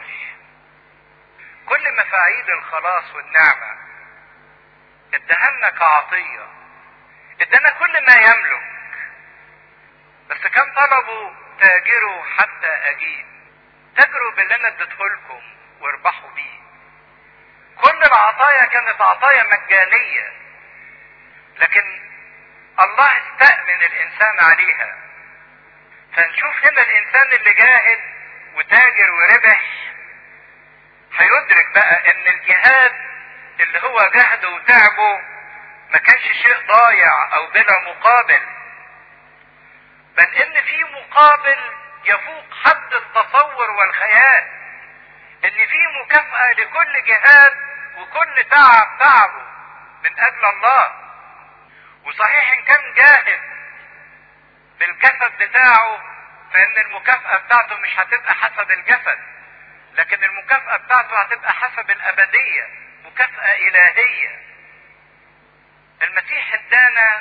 كل مفاعيل الخلاص والنعمة ادهلنا كعطية ادانا كل ما يملك بس كان طلبوا تاجروا حتى اجيب تاجروا باللي انا اديتهولكم واربحوا بيه كل العطايا كانت عطايا مجانية لكن الله استأمن الانسان عليها فنشوف هنا الانسان اللي جاهد وتاجر وربح هيدرك بقى ان الجهاد اللي هو جهده وتعبه ما كانش شيء ضايع او بلا مقابل بل ان في مقابل يفوق حد التصور والخيال ان في مكافأة لكل جهاد وكل تعب تعبه من اجل الله وصحيح ان كان جاهد بالجسد بتاعه فان المكافأة بتاعته مش هتبقى حسب الجسد لكن المكافأة بتاعته هتبقى حسب الابدية مكافأة الهية المسيح ادانا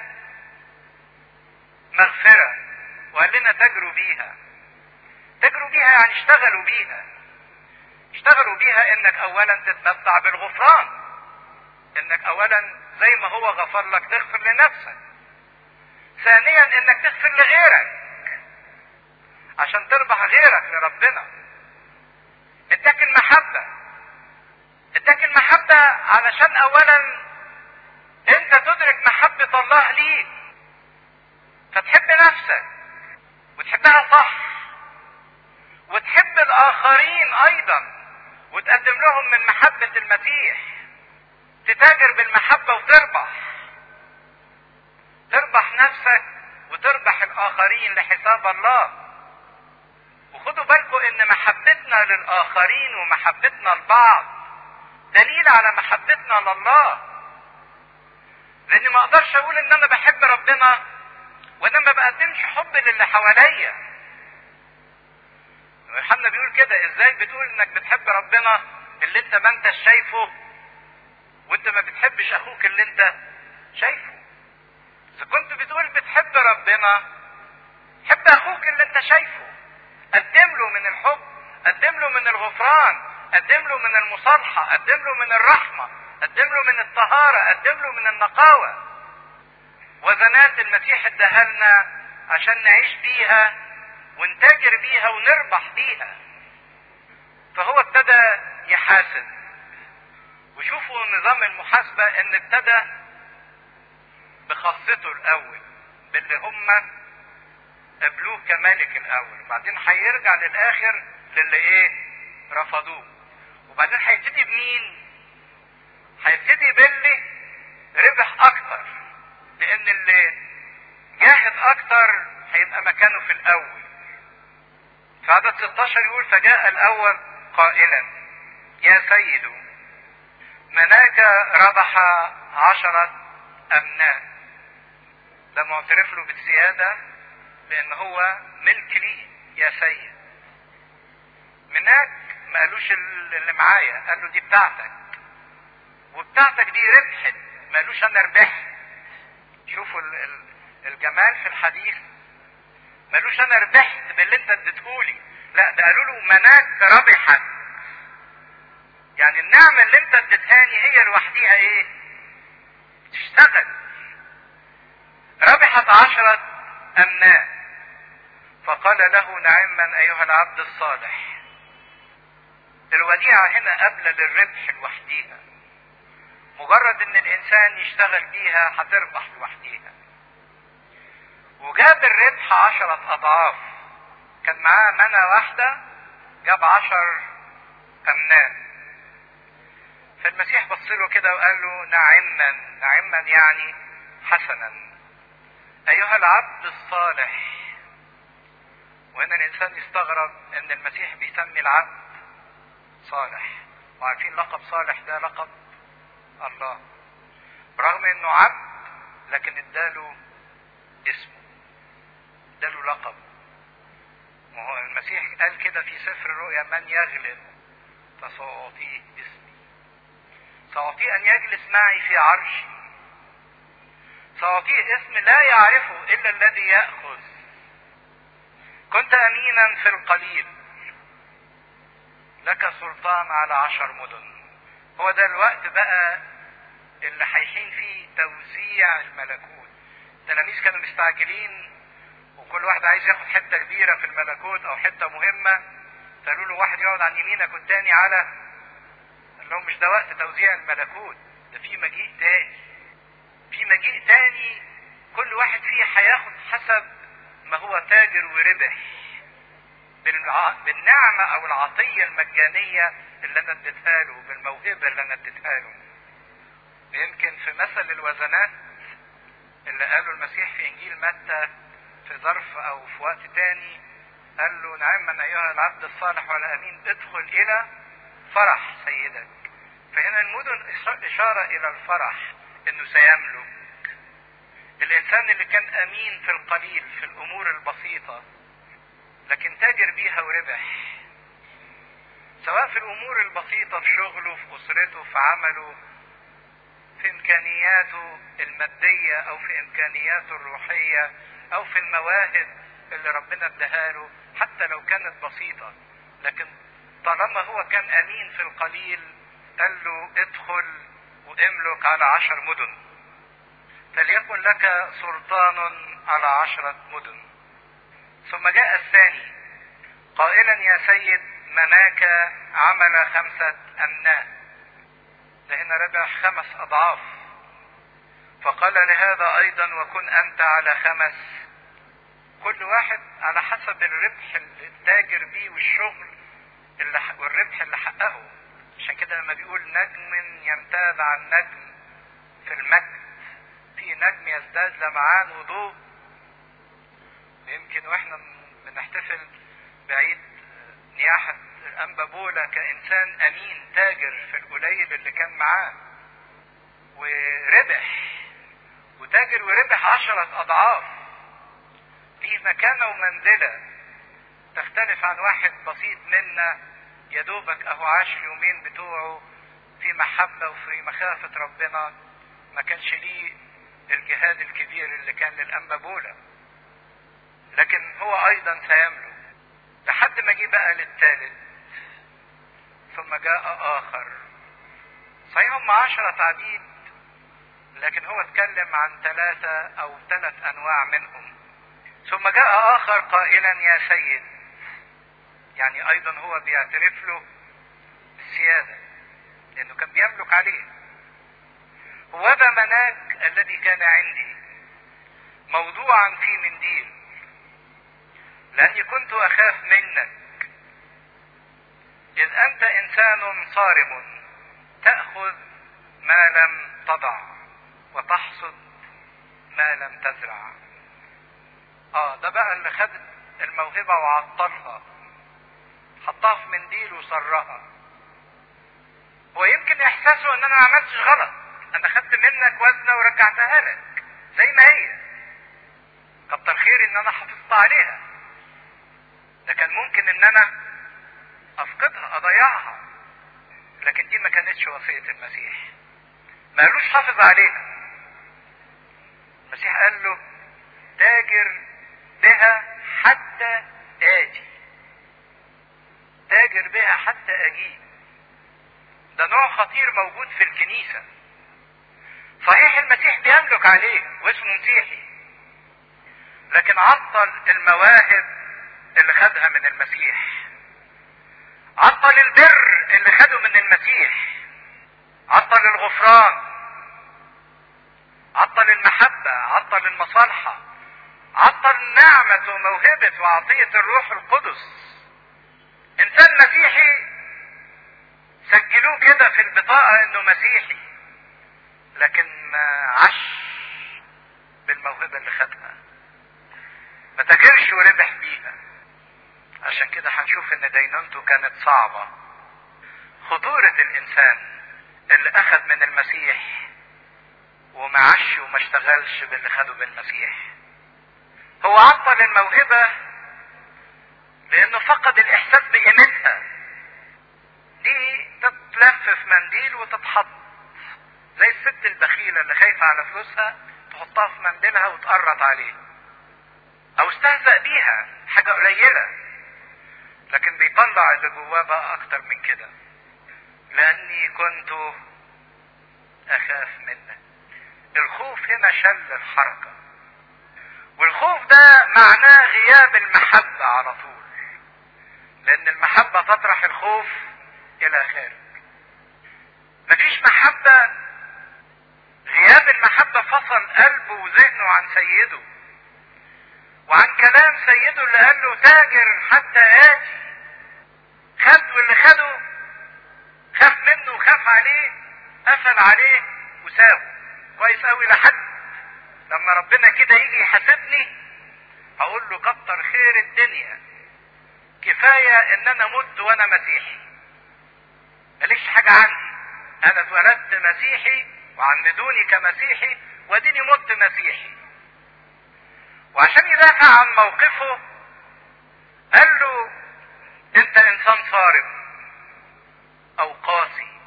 مغفرة وقال لنا تجروا بيها تجروا بيها يعني اشتغلوا بيها اشتغلوا بيها انك اولا تتمتع بالغفران انك اولا زي ما هو غفر لك تغفر لنفسك ثانيا انك تغفر لغيرك عشان تربح غيرك لربنا اداك المحبة اداك المحبة علشان اولا انت تدرك محبة الله ليك فتحب نفسك وتحبها صح وتحب الاخرين ايضا وتقدم لهم من محبة المسيح تتاجر بالمحبة وتربح تربح نفسك وتربح الاخرين لحساب الله وخدوا بالكم ان محبتنا للاخرين ومحبتنا لبعض دليل على محبتنا لله لاني ما اقدرش اقول ان انا بحب ربنا وانا ما بقدمش حب للي حواليا يوحنا بيقول كده ازاي بتقول انك بتحب ربنا اللي انت ما انت شايفه وانت ما بتحبش اخوك اللي انت شايفه اذا كنت بتقول بتحب ربنا حب اخوك اللي انت شايفه قدم له من الحب قدم له من الغفران قدم له من المصالحة قدم له من الرحمة قدم له من الطهارة قدم له من النقاوة وزنات المسيح اداها لنا عشان نعيش بيها ونتاجر بيها ونربح بيها فهو ابتدى يحاسب وشوفوا نظام المحاسبة ان ابتدى بخاصته الاول باللي هم قبلوه كملك الاول وبعدين هيرجع للاخر للي ايه رفضوه وبعدين هيبتدي بمين هيبتدي باللي ربح اكتر لان اللي جاهد اكتر هيبقى مكانه في الاول في عدد 16 يقول فجاء الاول قائلا يا سيد مناك ربح عشرة امناء ده معترف له بالزيادة لان هو ملك لي يا سيد مناك ما قالوش اللي معايا قال له دي بتاعتك وبتاعتك دي ربحت ما قالوش انا ربحت شوفوا الجمال في الحديث ما قالوش انا ربحت باللي انت اديتهولي لا ده قالوا له مناك ربحت يعني النعمة اللي انت اديتهاني هي لوحديها ايه تشتغل ربحت عشرة امناء فقال له نعما ايها العبد الصالح الوديعة هنا قابلة للربح لوحديها مجرد ان الانسان يشتغل بيها هتربح لوحديها وجاب الربح عشرة اضعاف كان معاه منى واحدة جاب عشر امناء فالمسيح بص له كده وقال له نعما نعما يعني حسنا ايها العبد الصالح وهنا الانسان يستغرب ان المسيح بيسمي العبد صالح وعارفين لقب صالح ده لقب الله برغم انه عبد لكن اداله اسمه اداله لقب وهو المسيح قال كده في سفر الرؤيا من يغلب فسأعطيه اسمي سأعطيه أن يجلس معي في عرشي سأعطيه اسم لا يعرفه إلا الذي يأخذ كنت أمينا في القليل لك سلطان على عشر مدن هو ده الوقت بقى اللي هيحين فيه توزيع الملكوت التلاميذ كانوا مستعجلين وكل واحد عايز ياخد حته كبيره في الملكوت او حته مهمه فقالوا له واحد يقعد عن يمينك والتاني على قال لهم مش ده وقت توزيع الملكوت ده في مجيء تاني في مجيء تاني كل واحد فيه هياخد حسب ما هو تاجر وربح بالع... بالنعمة أو العطية المجانية اللي أنا اديتها له بالموهبة اللي أنا اديتها له يمكن في مثل الوزنات اللي قاله المسيح في إنجيل متى في ظرف أو في وقت تاني قال له نعما أيها العبد الصالح والأمين ادخل إلى فرح سيدك فهنا المدن إشارة إلى الفرح إنه سيملك الإنسان اللي كان أمين في القليل في الأمور البسيطة لكن تاجر بيها وربح سواء في الامور البسيطة في شغله في اسرته في عمله في امكانياته المادية او في امكانياته الروحية او في المواهب اللي ربنا اداها له حتى لو كانت بسيطة لكن طالما هو كان امين في القليل قال له ادخل واملك على عشر مدن فليكن لك سلطان على عشرة مدن ثم جاء الثاني قائلا يا سيد مناك عمل خمسة أمناء ده هنا ربح خمس أضعاف فقال لهذا أيضا وكن أنت على خمس كل واحد على حسب الربح اللي التاجر بيه والشغل اللي والربح اللي حققه عشان كده لما بيقول نجم يمتاز عن نجم في المجد في نجم يزداد لمعان وضوء يمكن واحنا بنحتفل بعيد نياحة الأنبا بولا كإنسان أمين تاجر في القليل اللي كان معاه وربح وتاجر وربح عشرة أضعاف في مكانة ومنزلة تختلف عن واحد بسيط منا يا دوبك أهو عاش اليومين بتوعه في محبة وفي مخافة ربنا ما كانش ليه الجهاد الكبير اللي كان للأنبا بولا لكن هو ايضا سيملك لحد ما جه بقى للثالث ثم جاء اخر صحيح هم عشرة عبيد لكن هو اتكلم عن ثلاثة او ثلاث انواع منهم ثم جاء اخر قائلا يا سيد يعني ايضا هو بيعترف له بالسيادة لانه كان بيملك عليه وهذا مناك الذي كان عندي موضوعا في منديل لاني كنت اخاف منك اذ انت انسان صارم تاخذ ما لم تضع وتحصد ما لم تزرع اه ده بقى اللي خد الموهبه وعطلها حطها في منديل وسرها هو يمكن احساسه ان انا ما عملتش غلط انا خدت منك وزنه ورجعتها لك زي ما هي كتر خير ان انا حافظت عليها ده كان ممكن ان انا افقدها اضيعها لكن دي ما كانتش وصية المسيح ما قالوش حافظ عليها المسيح قال له تاجر بها حتى آتي تاجر بها حتى أجيب ده نوع خطير موجود في الكنيسة صحيح المسيح بيملك عليه واسمه مسيحي لكن عطل المواهب اللي خدها من المسيح عطل البر اللي خده من المسيح عطل الغفران عطل المحبة عطل المصالحة عطل نعمة وموهبة وعطية الروح القدس انسان مسيحي سجلوه كده في البطاقة انه مسيحي لكن ما عش بالموهبة اللي خدها ما تاجرش وربح بيها عشان كده هنشوف ان دينونته كانت صعبة خطورة الانسان اللي اخذ من المسيح وما عش وما اشتغلش باللي خده بالمسيح هو عطل الموهبة لانه فقد الاحساس بقيمتها دي تتلف في منديل وتتحط زي الست البخيلة اللي خايفة على فلوسها تحطها في منديلها وتقرط عليه او استهزأ بيها حاجة قليلة لكن بيطلع اللي جواه بقى اكتر من كده لاني كنت اخاف منك الخوف هنا شل الحركة والخوف ده معناه غياب المحبة على طول لان المحبة تطرح الخوف الى خارج مفيش محبة غياب المحبة فصل قلبه وذهنه عن سيده وعن كلام سيده اللي قال له تاجر حتى آتي خد واللي خده خاف منه وخاف عليه قفل عليه وسابه كويس قوي لحد لما ربنا كده يجي يحاسبني اقول له كتر خير الدنيا كفاية ان انا مت وانا مسيحي ماليش حاجة عندي انا اتولدت مسيحي وعمدوني كمسيحي واديني مت مسيحي وعشان يدافع عن موقفه قال له انت انسان صارم او قاسي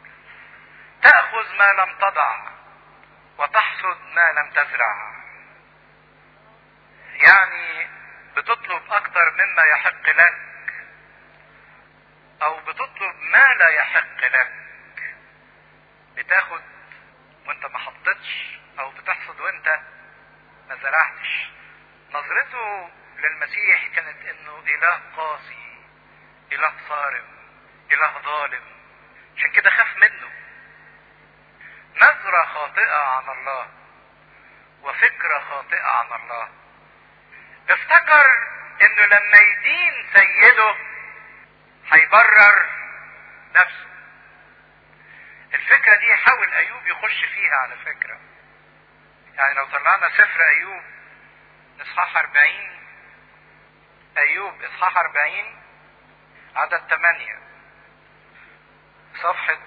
تأخذ ما لم تضع وتحصد ما لم تزرع يعني بتطلب اكتر مما يحق لك او بتطلب ما لا يحق لك بتاخد وانت ما حطيتش او بتحصد وانت ما زرعتش نظرته للمسيح كانت انه اله قاسي اله صارم اله ظالم عشان كده خاف منه نظرة خاطئة عن الله وفكرة خاطئة عن الله افتكر انه لما يدين سيده هيبرر نفسه الفكرة دي حاول ايوب يخش فيها على فكرة يعني لو طلعنا سفر ايوب اصحاح 40 ايوب اصحاح 40 عدد 8 صفحة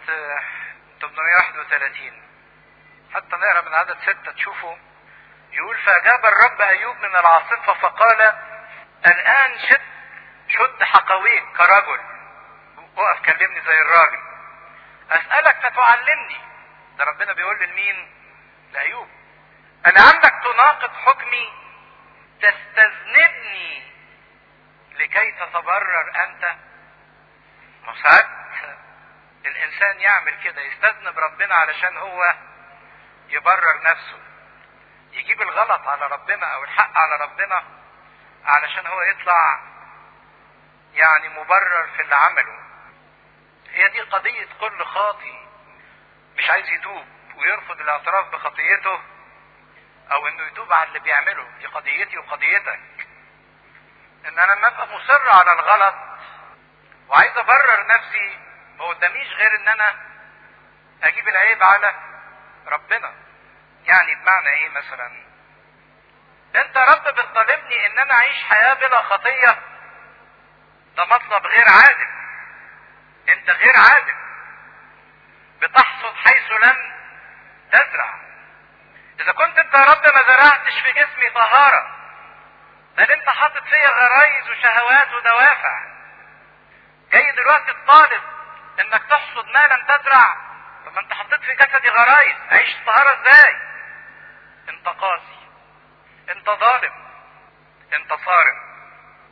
831 حتى نقرا من عدد 6 تشوفوا يقول فاجاب الرب ايوب من العاصفة فقال الان شد شد حقويك كرجل وقف كلمني زي الراجل اسألك فتعلمني ده ربنا بيقول لمين لايوب انا عندك تناقض حكمي تستذنبني لكي تتبرر انت مساعد الانسان يعمل كده يستذنب ربنا علشان هو يبرر نفسه يجيب الغلط على ربنا او الحق على ربنا علشان هو يطلع يعني مبرر في اللي عمله هي دي قضية كل خاطي مش عايز يتوب ويرفض الاعتراف بخطيته او انه يتوب على اللي بيعمله دي قضيتي وقضيتك ان انا لما ابقى مصر على الغلط وعايز ابرر نفسي ما قداميش غير ان انا اجيب العيب على ربنا يعني بمعنى ايه مثلا انت رب بتطالبني ان انا اعيش حياة بلا خطية ده مطلب غير عادل انت غير عادل بتحصد حيث لم تزرع اذا كنت انت يا رب ما زرعتش في جسمي طهارة بل انت حاطط فيا غرايز وشهوات ودوافع جاي دلوقتي تطالب انك تحصد ما لم تزرع طب ما انت حطيت في جسدي غرايز عيش الطهارة ازاي انت قاسي انت ظالم انت صارم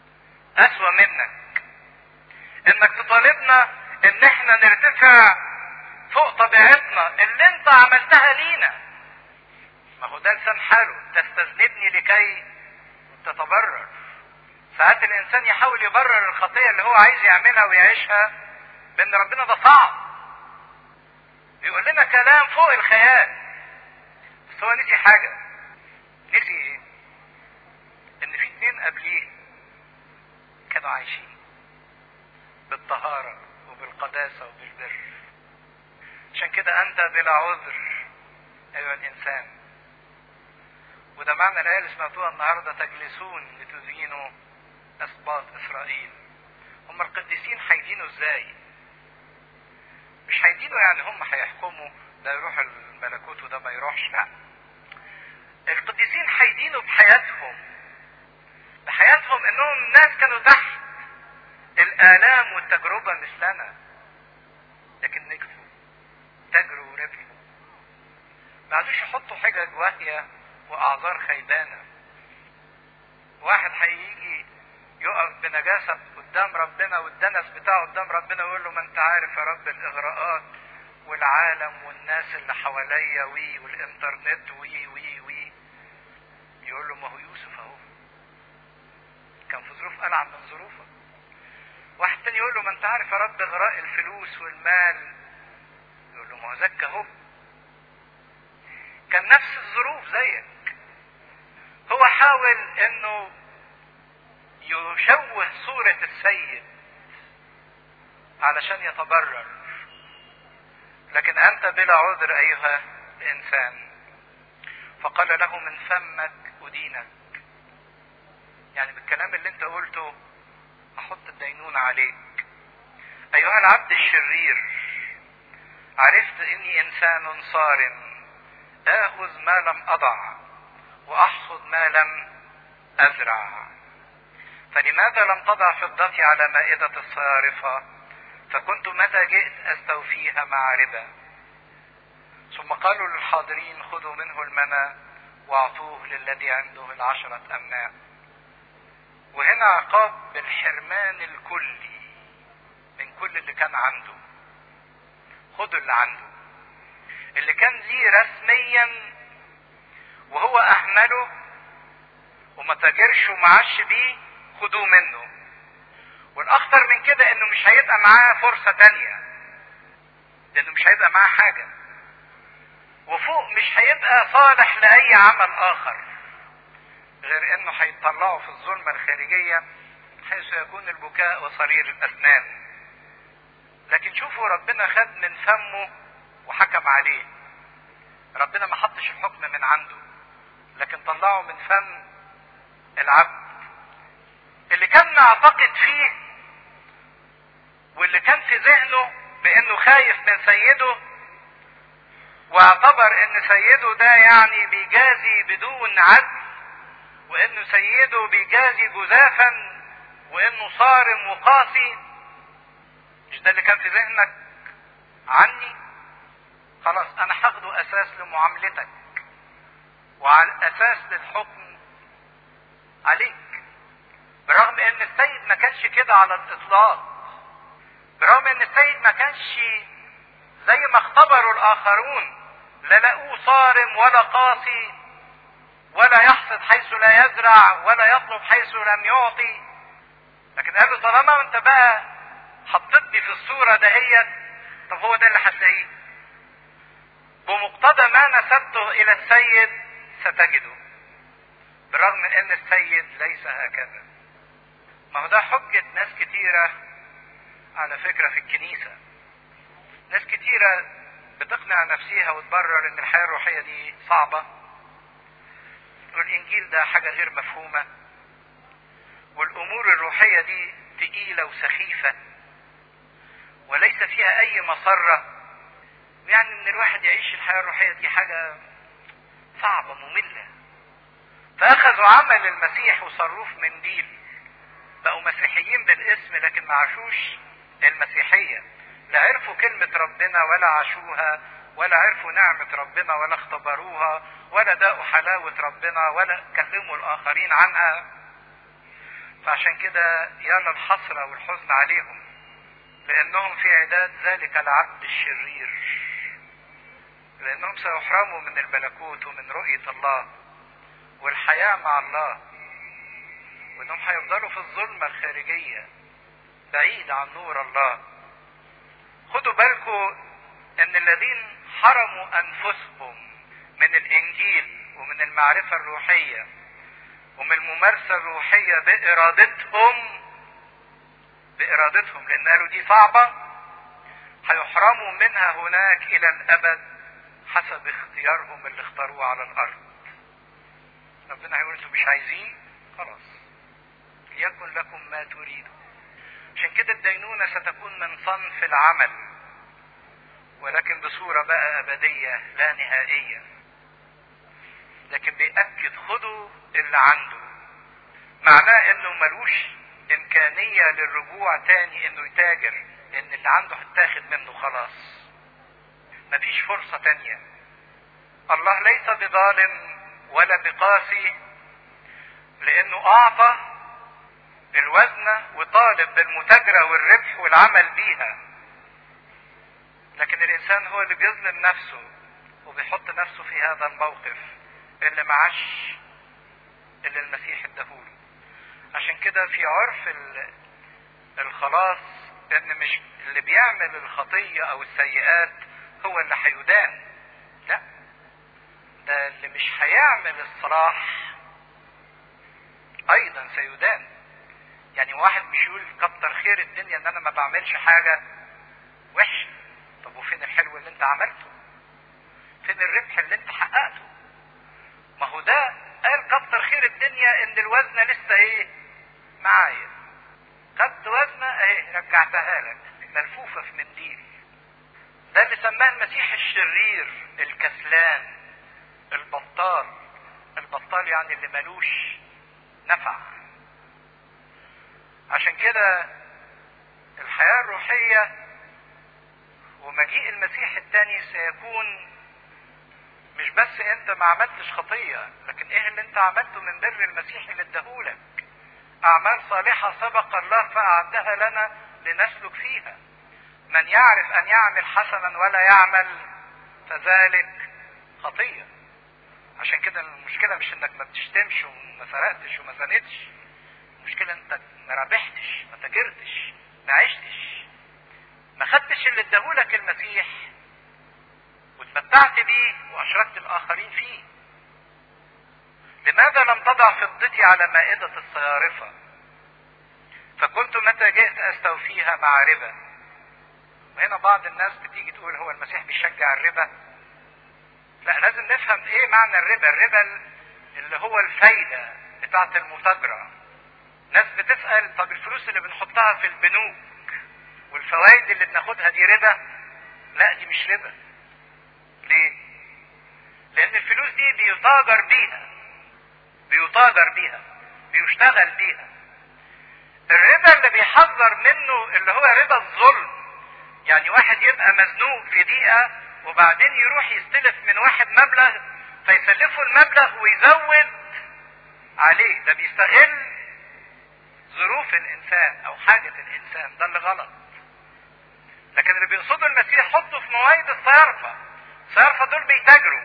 اسوأ منك انك تطالبنا ان احنا نرتفع فوق طبيعتنا اللي انت عملتها لينا ما هو ده لسان حاله تستذنبني لكي تتبرر ساعات الانسان يحاول يبرر الخطيه اللي هو عايز يعملها ويعيشها بان ربنا ده صعب بيقول لنا كلام فوق الخيال بس هو نسي حاجه نسي ايه ان في اتنين قبليه كانوا عايشين بالطهاره وبالقداسه وبالبر عشان كده انت بلا عذر ايها الانسان وده معنى الايه اللي سمعتوها النهارده تجلسون لتدينوا اسباط اسرائيل هم القديسين هيدينوا ازاي مش هيدينوا يعني هم هيحكموا ده يروح الملكوت وده ما يروحش لا القديسين هيدينوا بحياتهم بحياتهم انهم ناس كانوا تحت الالام والتجربه مثلنا لكن نجحوا تجروا وربحوا ما عادوش يحطوا حجج واهيه واعذار خيبانه واحد هيجي يقف بنجاسه قدام ربنا والدنس بتاعه قدام ربنا ويقول له ما انت عارف يا رب الاغراءات والعالم والناس اللي حواليا وي والانترنت وي وي وي يقول له ما هو يوسف اهو كان في ظروف العن من ظروفك واحد تاني يقول له ما انت عارف يا رب اغراء الفلوس والمال يقول له ما هو زكى اهو كان نفس الظروف زيك هو حاول انه يشوه صورة السيد علشان يتبرر لكن انت بلا عذر ايها الانسان فقال له من فمك ادينك يعني بالكلام اللي انت قلته احط الدينونة عليك ايها العبد الشرير عرفت اني انسان صارم اخذ ما لم اضع واحصد ما لم ازرع فلماذا لم تضع فضتي على مائدة الصارفة فكنت متى جئت استوفيها مع ربا ثم قالوا للحاضرين خذوا منه المنى واعطوه للذي عنده العشرة امناء وهنا عقاب بالحرمان الكلي من كل اللي كان عنده خدوا اللي عنده اللي كان ليه رسميا وهو اهمله وما تاجرش ومعاش بيه خدوه منه والاخطر من كده انه مش هيبقى معاه فرصة تانية لانه مش هيبقى معاه حاجة وفوق مش هيبقى صالح لاي عمل اخر غير انه هيطلعوا في الظلمة الخارجية حيث يكون البكاء وصرير الاسنان لكن شوفوا ربنا خد من فمه وحكم عليه ربنا ما حطش الحكم من عنده لكن طلعه من فم العبد اللي كان معتقد فيه واللي كان في ذهنه بانه خايف من سيده واعتبر ان سيده ده يعني بيجازي بدون عدل وانه سيده بيجازي جزافا وانه صارم وقاسي مش ده اللي كان في ذهنك عني خلاص انا هاخده اساس لمعاملتك وعلى اساس للحكم عليك برغم ان السيد ما كانش كده على الاطلاق برغم ان السيد ما كانش زي ما اختبروا الاخرون لا لقوه صارم ولا قاسي ولا يحصد حيث لا يزرع ولا يطلب حيث لم يعطي لكن قال له طالما انت بقى حطيتني في الصوره دهيت طب هو ده اللي هتلاقيه بمقتضى ما نسبته الى السيد ستجده برغم ان السيد ليس هكذا ما هو ده حجة ناس كتيرة على فكرة في الكنيسة ناس كتيرة بتقنع نفسها وتبرر ان الحياة الروحية دي صعبة والانجيل ده حاجة غير مفهومة والامور الروحية دي تقيلة وسخيفة وليس فيها اي مسرة يعني ان الواحد يعيش الحياة الروحية دي حاجة صعبة مملة فاخذوا عمل المسيح وصروه في منديل بقوا مسيحيين بالاسم لكن ما عاشوش المسيحية لا عرفوا كلمة ربنا ولا عاشوها ولا عرفوا نعمة ربنا ولا اختبروها ولا داقوا حلاوة ربنا ولا كلموا الآخرين عنها فعشان كده يلا الحسرة والحزن عليهم لانهم في عداد ذلك العبد الشرير لانهم سيحرموا من الملكوت ومن رؤية الله والحياة مع الله وانهم هيفضلوا في الظلمة الخارجية بعيد عن نور الله خدوا بالكم ان الذين حرموا انفسهم من الانجيل ومن المعرفة الروحية ومن الممارسة الروحية بارادتهم بارادتهم لان قالوا دي صعبة هيحرموا منها هناك الى الابد حسب اختيارهم اللي اختاروه على الارض ربنا هيقول انتوا مش عايزين خلاص يكن لكم ما تريدوا عشان كده الدينونة ستكون من صنف العمل ولكن بصورة بقى أبدية لا نهائية لكن بيأكد خدوا اللي عنده معناه انه ملوش امكانية للرجوع تاني انه يتاجر لان اللي عنده هتاخد منه خلاص مفيش فرصة تانية الله ليس بظالم ولا بقاسي لانه اعطى الوزنة وطالب بالمتاجرة والربح والعمل بيها لكن الانسان هو اللي بيظلم نفسه وبيحط نفسه في هذا الموقف اللي معاش اللي المسيح اداهوله عشان كده في عرف الخلاص ان مش اللي بيعمل الخطية او السيئات هو اللي هيدان لا ده اللي مش هيعمل الصلاح ايضا سيدان يعني واحد مش يقول كتر خير الدنيا ان انا ما بعملش حاجة وحشة طب وفين الحلو اللي انت عملته فين الربح اللي انت حققته ما هو ده قال كتر خير الدنيا ان الوزنة لسه ايه معايا خدت وزنة اهي رجعتها لك ملفوفة في منديل ده اللي سماه المسيح الشرير الكسلان البطال البطال يعني اللي ملوش نفع عشان كده الحياة الروحية ومجيء المسيح الثاني سيكون مش بس انت ما عملتش خطية لكن ايه اللي انت عملته من بر المسيح اللي اداهولك اعمال صالحة سبق الله فاعدها لنا لنسلك فيها من يعرف ان يعمل حسنا ولا يعمل فذلك خطية عشان كده المشكلة مش انك ما بتشتمش وما سرقتش وما زنتش المشكلة انت ما ربحتش ما تاجرتش ما عشتش ما خدتش اللي اداهولك المسيح واتمتعت بيه واشركت الاخرين فيه لماذا لم تضع فضتي على مائدة الصيارفة فكنت متى جئت استوفيها مع ربا وهنا بعض الناس بتيجي تقول هو المسيح بيشجع الربا لا لازم نفهم ايه معنى الربا الربا اللي هو الفايدة بتاعت المتاجرة ناس بتسأل طب الفلوس اللي بنحطها في البنوك والفوائد اللي بناخدها دي ربا لا دي مش ربا ليه لان الفلوس دي بيتاجر بيها بيتاجر بيها بيشتغل بيها الربا اللي بيحذر منه اللي هو ربا الظلم يعني واحد يبقى مزنوق في دقيقة وبعدين يروح يستلف من واحد مبلغ فيسلفه المبلغ ويزود عليه ده بيستغل ظروف الانسان او حاجة الانسان ده اللي غلط لكن اللي بيقصده المسيح حطه في مواعيد الصيارفة الصيارفة دول بيتاجروا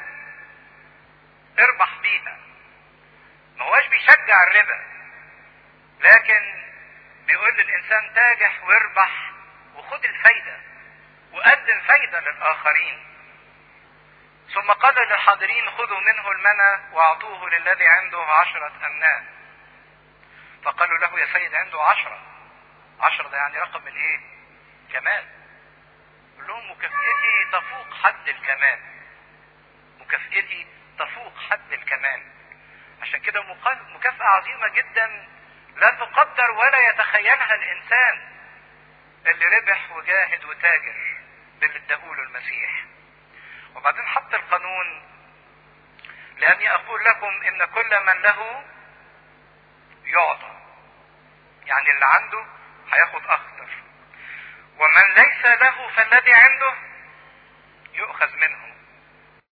اربح بيها ما هواش بيشجع الربا لكن بيقول للانسان تاجح واربح وخد الفايدة وقدم فايدة للاخرين ثم قال للحاضرين خذوا منه المنى واعطوه للذي عنده عشرة امناء فقالوا له يا سيد عنده عشرة عشرة ده يعني رقم الايه كمال قال لهم مكافئتي تفوق حد الكمال مكافئتي تفوق حد الكمال عشان كده مكافأة عظيمة جدا لا تقدر ولا يتخيلها الإنسان اللي ربح وجاهد وتاجر باللي اداهوله المسيح وبعدين حط القانون لأني أقول لكم إن كل من له يعطى يعني اللي عنده هياخد أكتر ومن ليس له فالذي عنده يؤخذ منه